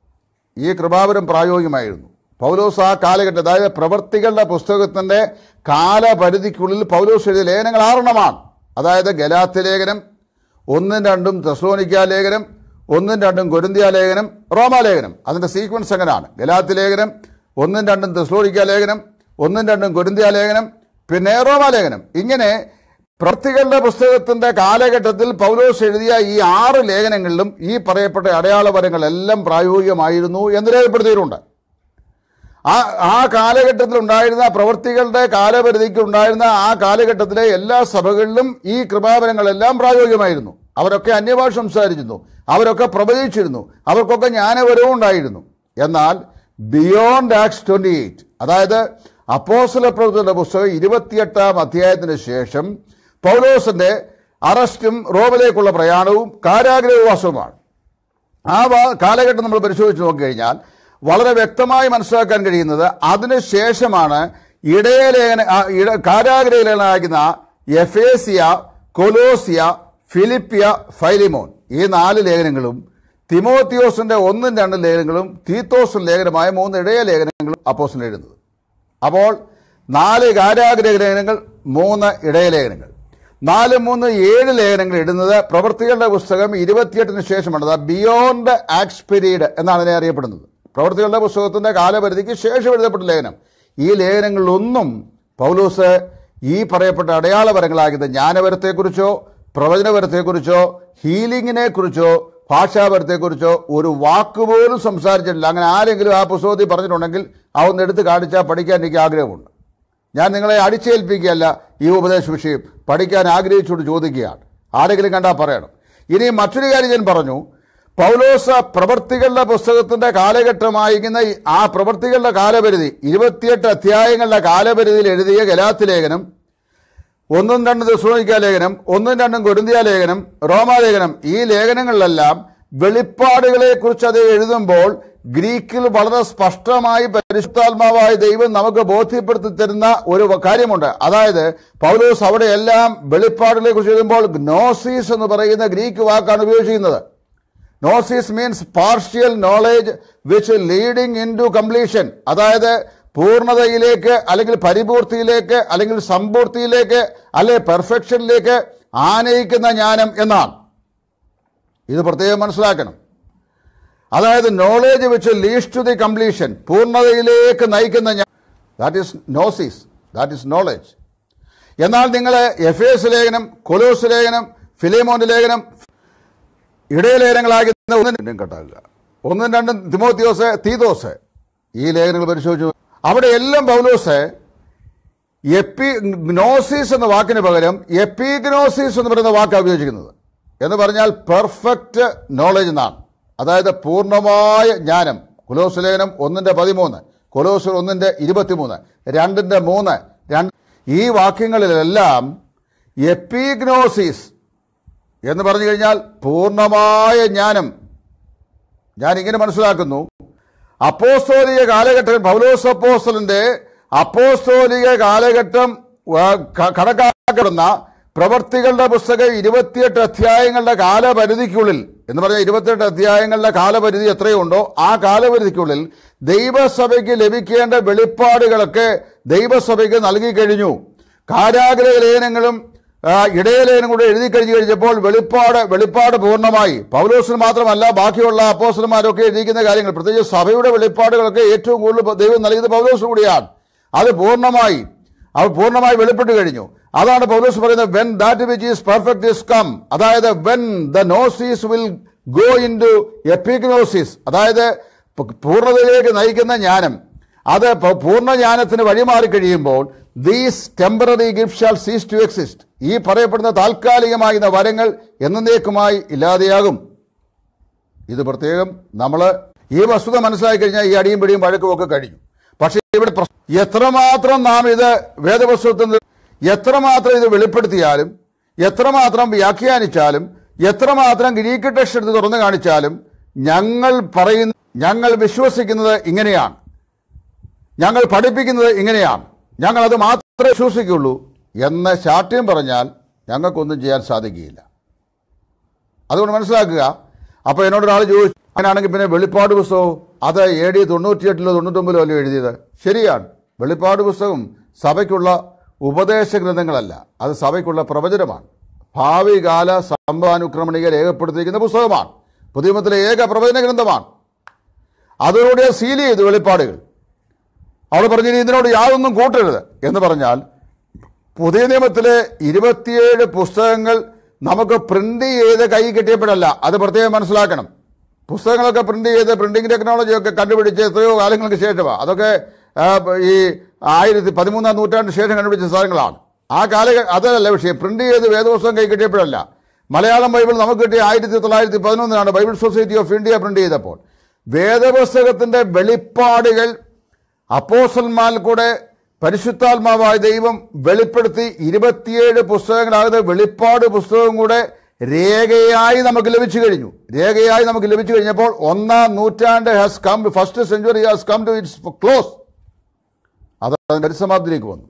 ഈ കൃപാവരം പ്രായോഗികമായിരുന്നു പൗലോസ് ആ കാലഘട്ടം അതായത് പ്രവർത്തികളുടെ പുസ്തകത്തിന്റെ കാലപരിധിക്കുള്ളിൽ പൗലോസ് എഴുതിയ ലേഖനങ്ങൾ ആറെണ്ണമാണ് അതായത് ഗലാത്ത് ലേഖനം ഒന്നും രണ്ടും തെസ്ലോനിക്ക ലേഖനം ഒന്നും രണ്ടും കൊരിന്ത്യ ലേഖനം റോമാലേഖനം അതിന്റെ സീക്വൻസ് എങ്ങനെയാണ് ഗലാത്ത് ലേഖനം ഒന്നും രണ്ടും തെസ്ലോനിക്ക ലേഖനം ഒന്നും രണ്ടും കൊരിന്ത്യ ലേഖനം പിന്നെ റോമാലേഖനം ഇങ്ങനെ പ്രവൃത്തികളുടെ പുസ്തകത്തിന്റെ കാലഘട്ടത്തിൽ പൗലോസ് എഴുതിയ ഈ ആറ് ലേഖനങ്ങളിലും ഈ പറയപ്പെട്ട അടയാളപരങ്ങളെല്ലാം പ്രായോഗികമായിരുന്നു എന്ന് രേഖപ്പെടുത്തിയിട്ടുണ്ട് ആ ആ കാലഘട്ടത്തിൽ ഉണ്ടായിരുന്ന പ്രവൃത്തികളുടെ കാലപരിധിക്ക് ഉണ്ടായിരുന്ന ആ കാലഘട്ടത്തിലെ എല്ലാ സഭകളിലും ഈ കൃപാവരങ്ങളെല്ലാം പ്രായോഗികമായിരുന്നു അവരൊക്കെ അന്യഭാഷ സംസാരിച്ചിരുന്നു അവരൊക്കെ പ്രവചിച്ചിരുന്നു അവർക്കൊക്കെ ജ്ഞാനപരവും ഉണ്ടായിരുന്നു എന്നാൽ ബിയോണ്ട് ആക്സ് ട്വന്റി എയ്റ്റ് അതായത് അപ്പോസല പ്രവൃത്തിയുടെ പുസ്തകം ഇരുപത്തിയെട്ടാം അധ്യായത്തിന് ശേഷം പൗലോസിന്റെ അറസ്റ്റും റോമിലേക്കുള്ള പ്രയാണവും കാരാഗ്രഹവാസവുമാണ് ആ വാ- കാലഘട്ടം നമ്മൾ പരിശോധിച്ച് നോക്കിക്കഴിഞ്ഞാൽ വളരെ വ്യക്തമായി മനസ്സിലാക്കാൻ കഴിയുന്നത് അതിനുശേഷമാണ് ഇടയലേഖന ആ, ഇട- കാരാഗ്രഹലേഖനായിരിക്കുന്ന എഫേസിയ കൊലോസിയ ഫിലിപ്പിയ ഫൈലിമോൻ ഈ നാല് ലേഖനങ്ങളും തിമോത്തിയോസിന്റെ ഒന്നും രണ്ടും ലേഖനങ്ങളും തീത്തോസിന്റെ ലേഖനമായ മൂന്ന് ഇടയ ലേഖനങ്ങളും അപ്പോസിന് എഴുതുന്നത് അപ്പോൾ നാല് കാരാഗ്രഹ ലേഖനങ്ങൾ മൂന്ന് ഇടയലേഖനങ്ങൾ നാല് മൂന്ന് ഏഴ് ലേഖനങ്ങൾ ഇടുന്നത് പ്രവൃത്തികളുടെ പുസ്തകം ഇരുപത്തിയെട്ടിന് ശേഷമാണ് ബിയോണ്ട് ആക്സ് പീരീഡ് എന്നാണ് അതിനെ അറിയപ്പെടുന്നത് പ്രവൃത്തികളുടെ പുസ്തകത്തിന്റെ കാലപരിധിക്ക് ശേഷം എഴുതപ്പെട്ട ലേഖനം ഈ ലേഖനങ്ങളിലൊന്നും പൗലൂസ് ഈ പറയപ്പെട്ട അടയാളപരങ്ങളാകിയത് ജ്ഞാനപരത്തെക്കുറിച്ചോ പ്രവചനപരത്തെക്കുറിച്ചോ ഹീലിങ്ങിനെ കുറിച്ചോ ഭാഷാപരത്തെക്കുറിച്ചോ ഒരു വാക്കുപോലും സംസാരിച്ചിട്ടില്ല അങ്ങനെ ആരെങ്കിലും ആ പുസ്തകത്തിൽ പറഞ്ഞിട്ടുണ്ടെങ്കിൽ ആ ഒന്ന് എടുത്ത് കാണിച്ചാൽ പഠിക്കാൻ എനിക്ക് ആഗ്രഹമുണ്ട് ഞാൻ നിങ്ങളെ അടിച്ചേൽപ്പിക്കുകയല്ല ഈ ഉപദേശ വിഷയം പഠിക്കാൻ ആഗ്രഹിച്ചുകൊണ്ട് ചോദിക്കുകയാണ് ആരെങ്കിലും കണ്ടാൽ പറയണം ഇനി മറ്റൊരു കാര്യം ഞാൻ പറഞ്ഞു പൗലോസ പ്രവർത്തികളുടെ പുസ്തകത്തിന്റെ കാലഘട്ടമായിരിക്കുന്ന ഈ- ആ പ്രവർത്തികളുടെ കാലപരിധി ഇരുപത്തിയെട്ട് അധ്യായങ്ങളുടെ കാലപരിധിയിൽ എഴുതിയ ഗലാത്തി ലേഖനം ഒന്നും രണ്ടും ദശോനിക്ക ലേഖനം ഒന്നും രണ്ടും കൊരിന്തിയ ലേഖനം റോമാലേഖനം ഈ ലേഖനങ്ങളിലെല്ലാം വെളിപ്പാടുകളെ കുറിച്ച് അത് എഴുതുമ്പോൾ ഗ്രീക്കിൽ വളരെ സ്പഷ്ടമായി പരിശുദ്ധാത്മാവായ ദൈവം നമുക്ക് ബോധ്യപ്പെടുത്തി തരുന്ന ഒരു കാര്യമുണ്ട് അതായത് പൗലോസ് അവിടെയെല്ലാം വെളിപ്പാടുകളെ കുറിച്ച് എഴുതുമ്പോൾ ഗ്നോസീസ് എന്ന് പറയുന്ന ഗ്രീക്ക് വാക്കാണ് ഉപയോഗിച്ചിരിക്കുന്നത് gnosis means partial knowledge which leading in to completion അതായത് പൂർണ്ണതയിലേക്ക് അല്ലെങ്കിൽ പരിപൂർത്തിയിലേക്ക് അല്ലെങ്കിൽ സമ്പൂർത്തിയിലേക്ക് അല്ലെ പെർഫെക്ഷനിലേക്ക് ആനയിക്കുന്ന ജ്ഞാനം എന്നാണ് ഇത് പ്രത്യേകം മനസ്സിലാക്കണം അതായത് knowledge which leads to the completion പൂർണ്ണതയിലേക്ക് നയിക്കുന്ന that is gnosis that is knowledge എന്നാൽ നിങ്ങൾ എഫ് എസ് ലേഖനം കൊലോസ് ലേഖനം ഫിലേമോന്റെ ലേഖനം ഇടയലേഖനങ്ങളാകുന്ന ഒന്നും രണ്ടും കട്ടാക്കുക ഒന്നും രണ്ടും തിമോത്തിയോസ് തീതോസ് ഈ ലേഖനങ്ങൾ പരിശോധിച്ചു അവിടെ എല്ലാം പൗലോസ് എപ്പി ഗ്നോസിസ് എന്ന വാക്കിന് പകരം എപ്പിഗ്നോസിസ് എന്ന് പറയുന്ന വാക്കാണ് ഉപയോഗിച്ചിരിക്കുന്നത് എന്ന് പറഞ്ഞാൽ പെർഫെക്റ്റ് നോളജ് എന്നാണ് അതായത് പൂർണ്ണമായ ജ്ഞാനം കൊലോസ് ലേഖനം ഒന്നിന്റെ പതിമൂന്ന് കൊലോസ് ഒന്നിന്റെ ഇരുപത്തിമൂന്ന് രണ്ടിന്റെ മൂന്ന് രണ്ട് ഈ വാക്യങ്ങളിലെല്ലാം എപ്പിഗ്നോസിസ് എന്ന് പറഞ്ഞു കഴിഞ്ഞാൽ പൂർണ്ണമായ ജ്ഞാനം ഞാൻ ഇങ്ങനെ മനസ്സിലാക്കുന്നു അപ്പോസ്തോലിക കാലഘട്ടം പൗലോസ് അപ്പോസ്തലന്റെ അപ്പോസ്തോലിക കാലഘട്ടം ആ, ക- കണക്കാക്കപ്പെടുന്ന പ്രവർത്തികളുടെ പുസ്തകം ഇരുപത്തിയെട്ട് അധ്യായങ്ങളുടെ കാലപരിധിക്കുള്ളിൽ എന്ന് പറഞ്ഞാൽ ഇരുപത്തിയെട്ട് അധ്യായങ്ങളുടെ കാലപരിധി എത്രയുണ്ടോ ആ കാലപരിധിക്കുള്ളിൽ ദൈവസഭയ്ക്ക് ലഭിക്കേണ്ട വെളിപ്പാടുകളൊക്കെ ദൈവസഭയ്ക്ക് നൽകി കഴിഞ്ഞു കാരാഗ്രഹ ലേഖനങ്ങളും ആ, ഇടയലേഖനം കൂടെ എഴുതി കഴിഞ്ഞു കഴിഞ്ഞപ്പോൾ വെളിപ്പാട് വെളിപ്പാട് പൂർണ്ണമായി പൗലോസിന് മാത്രമല്ല ബാക്കിയുള്ള അപ്പോസ്റ്റലന്മാരൊക്കെ എഴുതിക്കുന്ന കാര്യങ്ങൾ പ്രത്യേകിച്ച് സഭയുടെ വെളിപ്പാടുകളൊക്കെ ഏറ്റവും കൂടുതൽ ദൈവം നൽകിയത് പൗലോസ് കൂടിയാണ് അത് പൂർണ്ണമായി അത് പൂർണ്ണമായി വെളിപ്പെട്ട് കഴിഞ്ഞു അതാണ് പൗലോസ് പറയുന്നത് when that which is perfect is come അതായത് when the gnosis will go in to epignosis അതായത് പ- പൂർണ്ണതയിലേക്ക് നയിക്കുന്ന ജ്ഞാനം അത് പ- പൂർണ്ണ ജ്ഞാനത്തിന് വഴിമാറി കഴിയുമ്പോൾ these temporary gift shall cease to exist ഈ പറയപ്പെടുന്ന താൽക്കാലികമാകുന്ന വരങ്ങൾ എന്നേക്കുമായി ഇല്ലാതെയാകും ഇത് പ്രത്യേകം നമ്മൾ ഈ വസ്തുത മനസ്സിലാക്കി കഴിഞ്ഞാൽ ഈ അടിയും പിടിയും വഴക്കും ഒക്കെ കഴിഞ്ഞു പക്ഷേ ഇവിടെ പ്രശ്നം- എത്രമാത്രം നാം ഇത് വേദപുസ്തകത്തിൽ നിന്ന് എത്രമാത്രം ഇത് വെളിപ്പെടുത്തിയാലും എത്രമാത്രം വ്യാഖ്യാനിച്ചാലും എത്രമാത്രം ഗ്രീക്ക് ടെക്സ്റ്റ് എടുത്ത് തുറന്നു കാണിച്ചാലും ഞങ്ങൾ പറയുന്ന ഞങ്ങൾ വിശ്വസിക്കുന്നത് ഇങ്ങനെയാണ് ഞങ്ങൾ പഠിപ്പിക്കുന്നത് ഇങ്ങനെയാണ് ഞങ്ങൾ അത് മാത്രമേ വിശ്വസിക്കുള്ളൂ എന്ന് ശാഠ്യം പറഞ്ഞാൽ ഞങ്ങൾക്കൊന്നും ചെയ്യാൻ സാധിക്കുകയില്ല അതുകൊണ്ട് മനസ്സിലാക്കുക അപ്പോൾ എന്നോട് ഒരാൾ ചോദിച്ചു അങ്ങനെയാണെങ്കിൽ പിന്നെ വെളിപ്പാട് പുസ്തകവും അത് എ ഡി തൊണ്ണൂറ്റിയെട്ടിലോ തൊണ്ണൂറ്റൊമ്പതിലോ അല്ലോ എഴുതിയത് ശരിയാണ് വെളിപ്പാട് പുസ്തകം സഭയ്ക്കുള്ള ഉപദേശ ഗ്രന്ഥങ്ങളല്ല അത് സഭയ്ക്കുള്ള പ്രവചനമാണ് ഭാവി കാല സംഭാനുക്രമണിക രേഖപ്പെടുത്തിയിരിക്കുന്ന പുസ്തകമാണ് പുതിയമത്തിലെ ഏക പ്രവചന ഗ്രന്ഥമാണ് അതോടുകൂടി സീൽ ചെയ്തു വെളിപ്പാടുകൾ അവിടെ പറഞ്ഞു "ഇനി ഇതിനോട് യാതൊന്നും കൂട്ടരുത് എന്ന് പറഞ്ഞാൽ പുതിയ നിയമത്തിലെ ഇരുപത്തിയേഴ് പുസ്തകങ്ങൾ നമുക്ക് പ്രിന്റ് ചെയ്ത് കൈ കിട്ടിയപ്പോഴല്ല അത് പ്രത്യേകം മനസ്സിലാക്കണം പുസ്തകങ്ങളൊക്കെ പ്രിന്റ് ചെയ്ത് പ്രിന്റിംഗ് ടെക്നോളജി ഒക്കെ കണ്ടുപിടിച്ച് എത്രയോ കാലങ്ങൾക്ക് ശേഷമാണ് അതൊക്കെ ആ, ഈ ആയിരത്തി പതിമൂന്നാം നൂറ്റാണ്ടിന് ശേഷം കണ്ടുപിടിച്ച സാധനങ്ങളാണ് ആ കാല അതല്ല വിഷയം പ്രിന്റ് ചെയ്ത് വേദപുസ്തകം കൈ കിട്ടിയപ്പോഴല്ല മലയാളം ബൈബിൾ നമുക്ക് കിട്ടിയ ആയിരത്തി തൊള്ളായിരത്തി പതിനൊന്നിനാണ് Bible society of India print ചെയ്തപ്പോൾ വേദപുസ്തകത്തിന്റെ വെളിപ്പാടുകൾ അപ്പോസന്മാരിൽ കൂടെ പരിശുദ്ധാത്മാവായ ദൈവം വെളിപ്പെടുത്തി ഇരുപത്തിയേഴ് പുസ്തകങ്ങളാകുന്ന വെളിപ്പാട് പുസ്തകം കൂടെ രേഖയായി നമുക്ക് ലഭിച്ചു കഴിഞ്ഞു രേഖയായി നമുക്ക് ലഭിച്ചു കഴിഞ്ഞപ്പോൾ ഒന്നാം നൂറ്റാണ്ട് has come first century has come to its close അത് അതിന്റെ പരിസമാപ്തിയിലേക്ക് വന്നു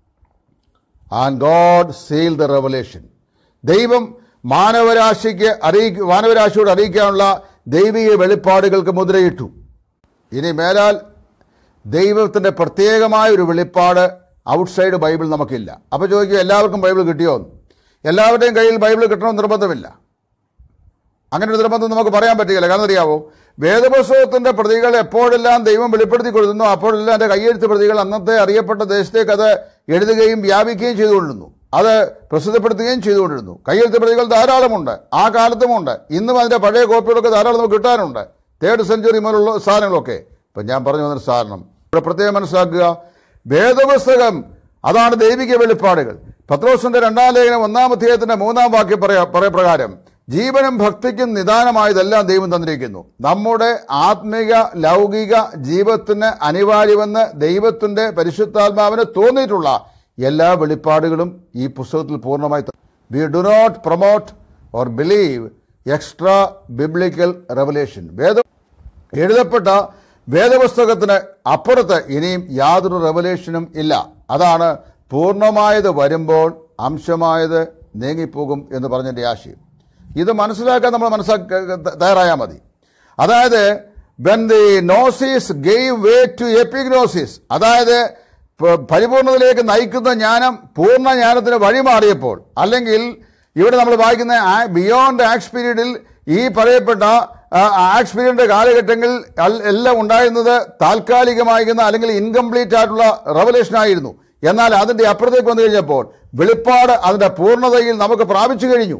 and God seal the revelation ദൈവം മാനവരാശിക്ക് അറിയിക്ക മാനവരാശിയോട് അറിയിക്കാനുള്ള ദൈവിക വെളിപ്പാടുകൾക്ക് മുദ്രയിട്ടു ഇനി മേലാൽ ദൈവത്തിൻ്റെ പ്രത്യേകമായ ഒരു വെളിപ്പാട് ഔട്ട്സൈഡ് ബൈബിൾ നമുക്കില്ല അപ്പോൾ ചോദിക്കും എല്ലാവർക്കും ബൈബിൾ കിട്ടിയോ എന്ന് എല്ലാവരുടെയും കയ്യിൽ ബൈബിൾ കിട്ടണമെന്ന് നിർബന്ധമില്ല അങ്ങനെ ഒരു നിർബന്ധം നമുക്ക് പറയാൻ പറ്റുകയില്ല കാരണം അറിയാവോ വേദപുസ്തകത്തിന്റെ പ്രതികൾ എപ്പോഴെല്ലാം ദൈവം വെളിപ്പെടുത്തി കൊടുക്കുന്നു അപ്പോഴെല്ലാം എൻ്റെ കയ്യെഴുത്ത് പ്രതികൾ അന്നത്തെ അറിയപ്പെട്ട ദേശത്തേക്ക് അത് എഴുതുകയും വ്യാപിക്കുകയും ചെയ്തുകൊണ്ടിരുന്നു അത് പ്രസിദ്ധപ്പെടുത്തുകയും ചെയ്തുകൊണ്ടിരുന്നു കയ്യെഴുത്ത് പ്രതികൾ ധാരാളമുണ്ട് ആ കാലത്തുമുണ്ട് ഇന്നും അതിൻ്റെ പഴയ കോപ്പികളൊക്കെ ധാരാളം നമുക്ക് കിട്ടാനുണ്ട് തേർഡ് സെഞ്ചുറി മുതലുള്ള സാധനങ്ങളൊക്കെ ഇപ്പം ഞാൻ പറഞ്ഞു വന്നൊരു സാധനം ഇവിടെ പ്രത്യേകം മനസ്സിലാക്കുക വേദപുസ്തകം അതാണ് ദൈവിക വെളിപ്പാടുകൾ പത്രോസിന്റെ രണ്ടാം ലേഖനം ഒന്നാം അധ്യായത്തിന്റെ മൂന്നാം വാക്യം പറയാ പറയപ്രകാരം ജീവനും ഭക്തിക്കും നിദാനമായതെല്ലാം ദൈവം തന്നിരിക്കുന്നു നമ്മുടെ ആത്മിക ലൗകിക ജീവിതത്തിന് അനിവാര്യമെന്ന് ദൈവത്തിന്റെ പരിശുദ്ധാത്മാവിന് തോന്നിയിട്ടുള്ള എല്ലാ വെളിപ്പാടുകളും ഈ പുസ്തകത്തിൽ പൂർണ്ണമായി we do not promote or believe extra biblical revelation വേദ എഴുതപ്പെട്ട വേദപുസ്തകത്തിന് അപ്പുറത്ത് ഇനിയും യാതൊരു റെവലേഷനും ഇല്ല അതാണ് പൂർണ്ണമായത് വരുമ്പോൾ അംശമായത് നീങ്ങിപ്പോകും എന്ന് പറഞ്ഞതിൻ്റെ ആശയം ഇത് മനസ്സിലാക്കാൻ നമ്മൾ മനസ്സിലാക്ക തയ്യാറായാൽ മതി അതായത് when the gnosis gave way to epignosis അതായത് പ- പരിപൂർണതയിലേക്ക് നയിക്കുന്ന ജ്ഞാനം പൂർണ്ണ ജ്ഞാനത്തിന് വഴിമാറിയപ്പോൾ അല്ലെങ്കിൽ ഇവിടെ നമ്മൾ വായിക്കുന്ന ബിയോണ്ട് ആക്സ് പീരീഡിൽ ഈ പറയപ്പെട്ട ആക്സ് പീരീഡിന്റെ കാലഘട്ടങ്ങളിൽ അൽ- എല്ലാം ഉണ്ടായിരുന്നത് താൽക്കാലികമായിരുന്ന അല്ലെങ്കിൽ ഇൻകംപ്ലീറ്റ് ആയിട്ടുള്ള റവലേഷൻ ആയിരുന്നു എന്നാൽ അതിന്റെ അപ്പുറത്തേക്ക് വന്നു കഴിഞ്ഞപ്പോൾ വെളിപ്പാട് അതിന്റെ പൂർണ്ണതയിൽ നമുക്ക് പ്രാപിച്ചു കഴിഞ്ഞു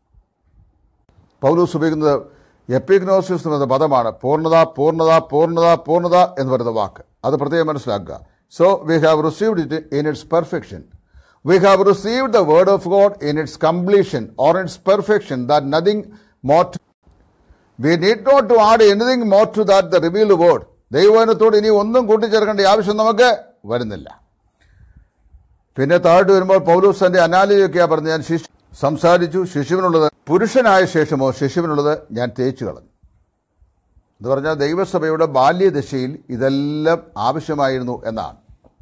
പൗലൂസ് ഉപയോഗിക്കുന്നത് എപ്പിഗ്നോസിസ് എന്ന പദമാണ് പൂർണ്ണത പൂർണ്ണത പൂർണ്ണത പൂർണ്ണത എന്ന് പറയുന്ന വാക്ക് അത് പ്രത്യേകം മനസ്സിലാക്കുക so we have received it in its perfection we have received the word of God in its completion or its perfection that nothing more we need not to add anything more to that the revealed word ദൈവവചനത്തോട് ഇനി ഒന്നും കൂട്ടിച്ചേർക്കേണ്ട ആവശ്യം നമുക്ക് വരുന്നില്ല പിന്നെ താഴോട്ട് വരുമ്പോൾ പൗലൂസ് തന്റെ അനാലിയൊക്കെയാ പറഞ്ഞ് ഞാൻ ശിശു സംസാരിച്ചു ശിശുവിനുള്ളത് പുരുഷനായ ശേഷമോ ശിശുവിനുള്ളത് ഞാൻ തേച്ചു കളഞ്ഞു എന്ന് പറഞ്ഞാൽ ദൈവസഭയുടെ ബാല്യദശയിൽ ഇതെല്ലാം ആവശ്യമായിരുന്നു എന്നാണ്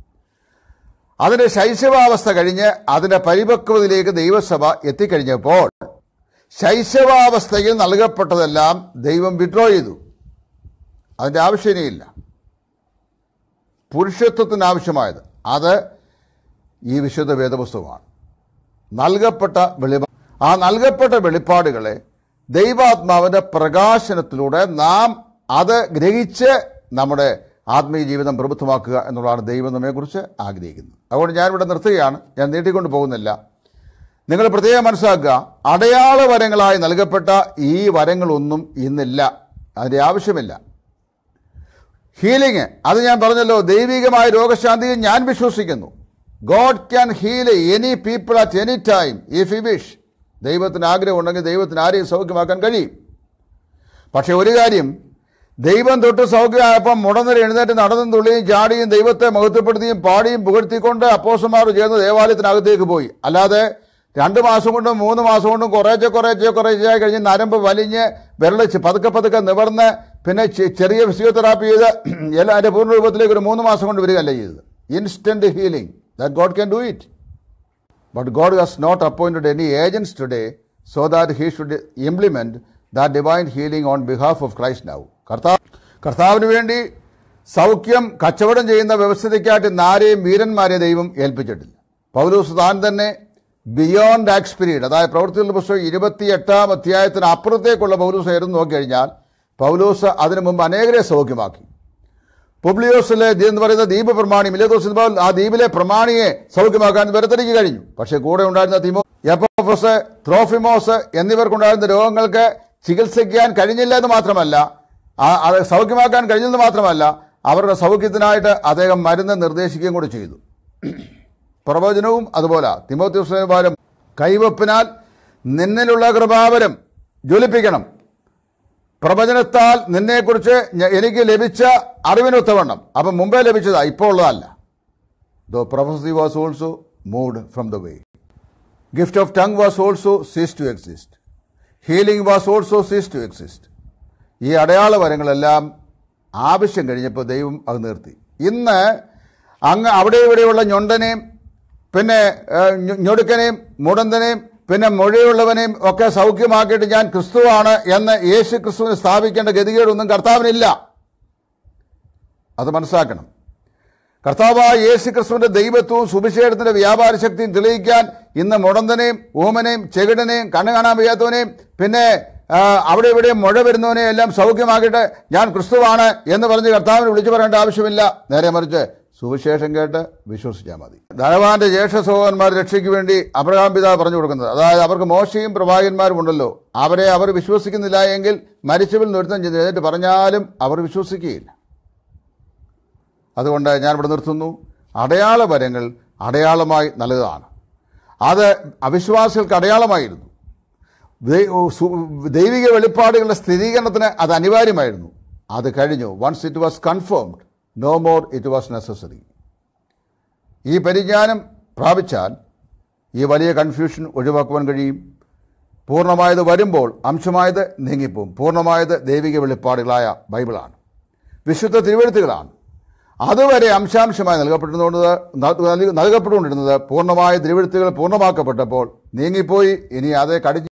അതിന്റെ ശൈശവാവസ്ഥ കഴിഞ്ഞ് അതിന്റെ പരിപക്വതയിലേക്ക് ദൈവസഭ എത്തിക്കഴിഞ്ഞപ്പോൾ ശൈശവാവസ്ഥയിൽ നൽകപ്പെട്ടതെല്ലാം ദൈവം വിഡ്രോ ചെയ്തു അതിന്റെ ആവശ്യമേയില്ല പുരുഷത്വത്തിന് ആവശ്യമായത് അത് ഈ വിശുദ്ധ വേദപുസ്തകമാണ് നൽകപ്പെട്ട വെളിപാട് ആ നൽകപ്പെട്ട വെളിപ്പാടുകളെ ദൈവാത്മാവിന്റെ പ്രകാശനത്തിലൂടെ നാം അത് ഗ്രഹിച്ച് നമ്മുടെ ആത്മീയ ജീവിതം പ്രബുദ്ധമാക്കുക എന്നുള്ളതാണ് ദൈവം നമ്മെക്കുറിച്ച് ആഗ്രഹിക്കുന്നത് അതുകൊണ്ട് ഞാനിവിടെ നിർത്തുകയാണ് ഞാൻ നീട്ടിക്കൊണ്ട് പോകുന്നില്ല നിങ്ങൾ പ്രത്യേകം മനസ്സിലാക്കുക അടയാള വരങ്ങളായി നൽകപ്പെട്ട ഈ വരങ്ങളൊന്നും ഇന്നില്ല അതിൻ്റെ ആവശ്യമില്ല ഹീലിംഗ് അത് ഞാൻ പറഞ്ഞല്ലോ ദൈവികമായ രോഗശാന്തിയിൽ ഞാൻ വിശ്വസിക്കുന്നു God can heal any people at any time if you wish ദൈവത്തിന് ആഗ്രഹം ഉണ്ടെങ്കിൽ ദൈവത്തിന് ആരെയും സൗഖ്യമാക്കാൻ കഴിയും പക്ഷെ ഒരു കാര്യം ദൈവം തൊട്ട് സൗഖ്യമായപ്പം മുടന്നിര എഴുന്നേറ്റ് നടന്നും തുള്ളിയും ചാടിയും ദൈവത്തെ മഹത്വപ്പെടുത്തിയും പാടിയും പുകഴ്ത്തിക്കൊണ്ട് അപ്പോസന്മാർ ചേർന്ന് ദേവാലയത്തിനകത്തേക്ക് പോയി അല്ലാതെ രണ്ട് മാസം കൊണ്ടും മൂന്ന് മാസം കൊണ്ടും കുറേശ്ശെ കുറേശ്ശെ കുറേശ്ശെ കഴിഞ്ഞ് നരമ്പ് വലിഞ്ഞ് വിരൽ ചെ- പതുക്കെ പതുക്കെ നിവർന്ന് പിന്നെ ചെ- ചെറിയ ഫിസിയോതെറാപ്പി ചെയ്ത് എല്ലാ അതിൻ്റെ പൂർണ്ണ രൂപത്തിലേക്ക് ഒരു മൂന്ന് മാസം കൊണ്ട് വരികയല്ല ചെയ്തത് instant healing that God can do it But God has not appointed any agents today so that he should implement that divine healing on behalf of Christ now. കർത്താവ് കർത്താവിന് വേണ്ടി സൗഖ്യം കച്ചവടം ചെയ്യുന്ന വ്യവസ്ഥിതിക്കായിട്ട് നാരെയും വീരന്മാരെ ദൈവം ഏൽപ്പിച്ചിട്ടില്ല പൗലൂസ് താൻ തന്നെ ബിയോണ്ട് ആക്സ് പീരീഡ് അതായത് പ്രവൃത്തികളുടെ പുസ്തകം ഇരുപത്തിയെട്ടാം അധ്യായത്തിന് അപ്പുറത്തേക്കുള്ള പൗലൂസ് ആയിരുന്നു നോക്കിക്കഴിഞ്ഞാൽ പൗലൂസ് അതിനു മുമ്പ് അനേകരെ സൗഖ്യമാക്കി പുബ്ലിയോസിലെ ദ്വീപ് എന്ന് പറയുന്ന ദ്വീപ് പ്രമാണി മിലേദോസ് എന്ന് പറഞ്ഞാൽ ആ ദ്വീപിലെ പ്രമാണിയെ സൗഖ്യമാക്കാൻ വരത്തനിക്ക് കഴിഞ്ഞു പക്ഷേ കൂടെ ഉണ്ടായിരുന്ന തിമോ എപ്പോഫസ് ത്രോഫിമോസ് എന്നിവർക്കുണ്ടായിരുന്ന രോഗങ്ങൾക്ക് ചികിത്സിക്കാൻ കഴിഞ്ഞില്ല എന്ന് മാത്രമല്ല ആ- അത് സൗഖ്യമാക്കാൻ കഴിഞ്ഞെന്ന് മാത്രമല്ല അവരുടെ സൗഖ്യത്തിനായിട്ട് അദ്ദേഹം മരുന്ന് നിർദ്ദേശിക്കുകയും കൂടി ചെയ്തു പ്രവചനവും അതുപോലെ തിമോത്യോസ്വരം കൈവപ്പിനാൽ നിന്നിലുള്ള കൃപാവരം ജ്വലിപ്പിക്കണം പ്രവചനത്താൽ നിന്നെക്കുറിച്ച് ഞ- എനിക്ക് ലഭിച്ച അറിവിനൊത്തവണ്ണം അപ്പം മുമ്പേ ലഭിച്ചതാ ഇപ്പോൾ ഉള്ളതല്ല though prophecy was also moved from the way gift of tongue was also cease to exist healing was also cease to exist ഈ അടയാള വരങ്ങളെല്ലാം ആവശ്യം കഴിഞ്ഞപ്പോൾ ദൈവം അത് നിർത്തി ഇന്ന് അങ്ങ് അവിടെ ഇവിടെയുള്ള ഞൊണ്ടനെയും പിന്നെ ഏഹ്, ഞൊ- ഞൊടുക്കനെയും മുടന്തനെയും പിന്നെ മൊഴിയുള്ളവനെയും ഒക്കെ സൗഖ്യമാക്കിയിട്ട് ഞാൻ ക്രിസ്തുവാണ് എന്ന് യേശു ക്രിസ്തുവിന് സ്ഥാപിക്കേണ്ട ഗതികേടൊന്നും കർത്താവിനില്ല അത് മനസ്സിലാക്കണം കർത്താവായ യേശു ക്രിസ്തുവിന്റെ ദൈവത്വവും സുവിശേഷത്തിന്റെ വ്യാപാര ശക്തിയും തെളിയിക്കാൻ ഇന്ന് മുടന്തനെയും ഊമനെയും ചെകിടനെയും കണ്ണു കാണാൻ വയ്യാത്തവനെയും പിന്നെ ആ, അവിടെ ഇവിടെ മുഴ വരുന്നവനെയും എല്ലാം സൗഖ്യമാക്കിയിട്ട് ഞാൻ ക്രിസ്തുവാണ് എന്ന് പറഞ്ഞ് കർത്താവിനെ വിളിച്ചു പറയേണ്ട ആവശ്യമില്ല നേരെ മറിച്ച് സുവിശേഷം കേട്ട് വിശ്വസിച്ചാൽ മതി ധനവാന്റെ ജ്യേഷ്ഠ സഹോദരന്മാർ രക്ഷയ്ക്ക് വേണ്ടി അബ്രഹാം പിതാവ് പറഞ്ഞു കൊടുക്കുന്നത് അതായത് അവർക്ക് മോശയും പ്രവാചകന്മാരും ഉണ്ടല്ലോ അവരെ അവർ വിശ്വസിക്കുന്നില്ല എങ്കിൽ മരിച്ചവരിൽ നിർത്തം ചെയ്ത് എന്നിട്ട് പറഞ്ഞാലും അവർ വിശ്വസിക്കുകയില്ല അതുകൊണ്ട് ഞാൻ ഇവിടെ നിർത്തുന്നു അടയാള വരങ്ങൾ അടയാളമായി നല്ലതാണ് അത് അവിശ്വാസികൾക്ക് അടയാളമായിരുന്നു ദൈ- സു- ദൈവിക വെളിപ്പാടുകളുടെ സ്ഥിരീകരണത്തിന് അത് അനിവാര്യമായിരുന്നു അത് കഴിഞ്ഞു once it was confirmed no more it was necessary ഈ പരിജ്ഞാനം പ്രാപിച്ചാൽ ഈ വലിയ കൺഫ്യൂഷൻ ഒഴിവാക്കുവാൻ കഴിയും പൂർണ്ണമായത് വരുമ്പോൾ അംശമായത് നീങ്ങിപ്പോവും പൂർണ്ണമായത് ദൈവിക വെളിപ്പാടുകളായ ബൈബിളാണ് വിശുദ്ധ തിരുവഴുത്തുകളാണ് അതുവരെ അംശാംശമായി നൽകപ്പെട്ടിരുന്നത് നൽകപ്പെട്ടുകൊണ്ടിരുന്നത് പൂർണ്ണമായ തിരുവഴുത്തുകൾ പൂർണ്ണമാക്കപ്പെട്ടപ്പോൾ നീങ്ങിപ്പോയി ഇനി അത് കടിഞ്ഞ്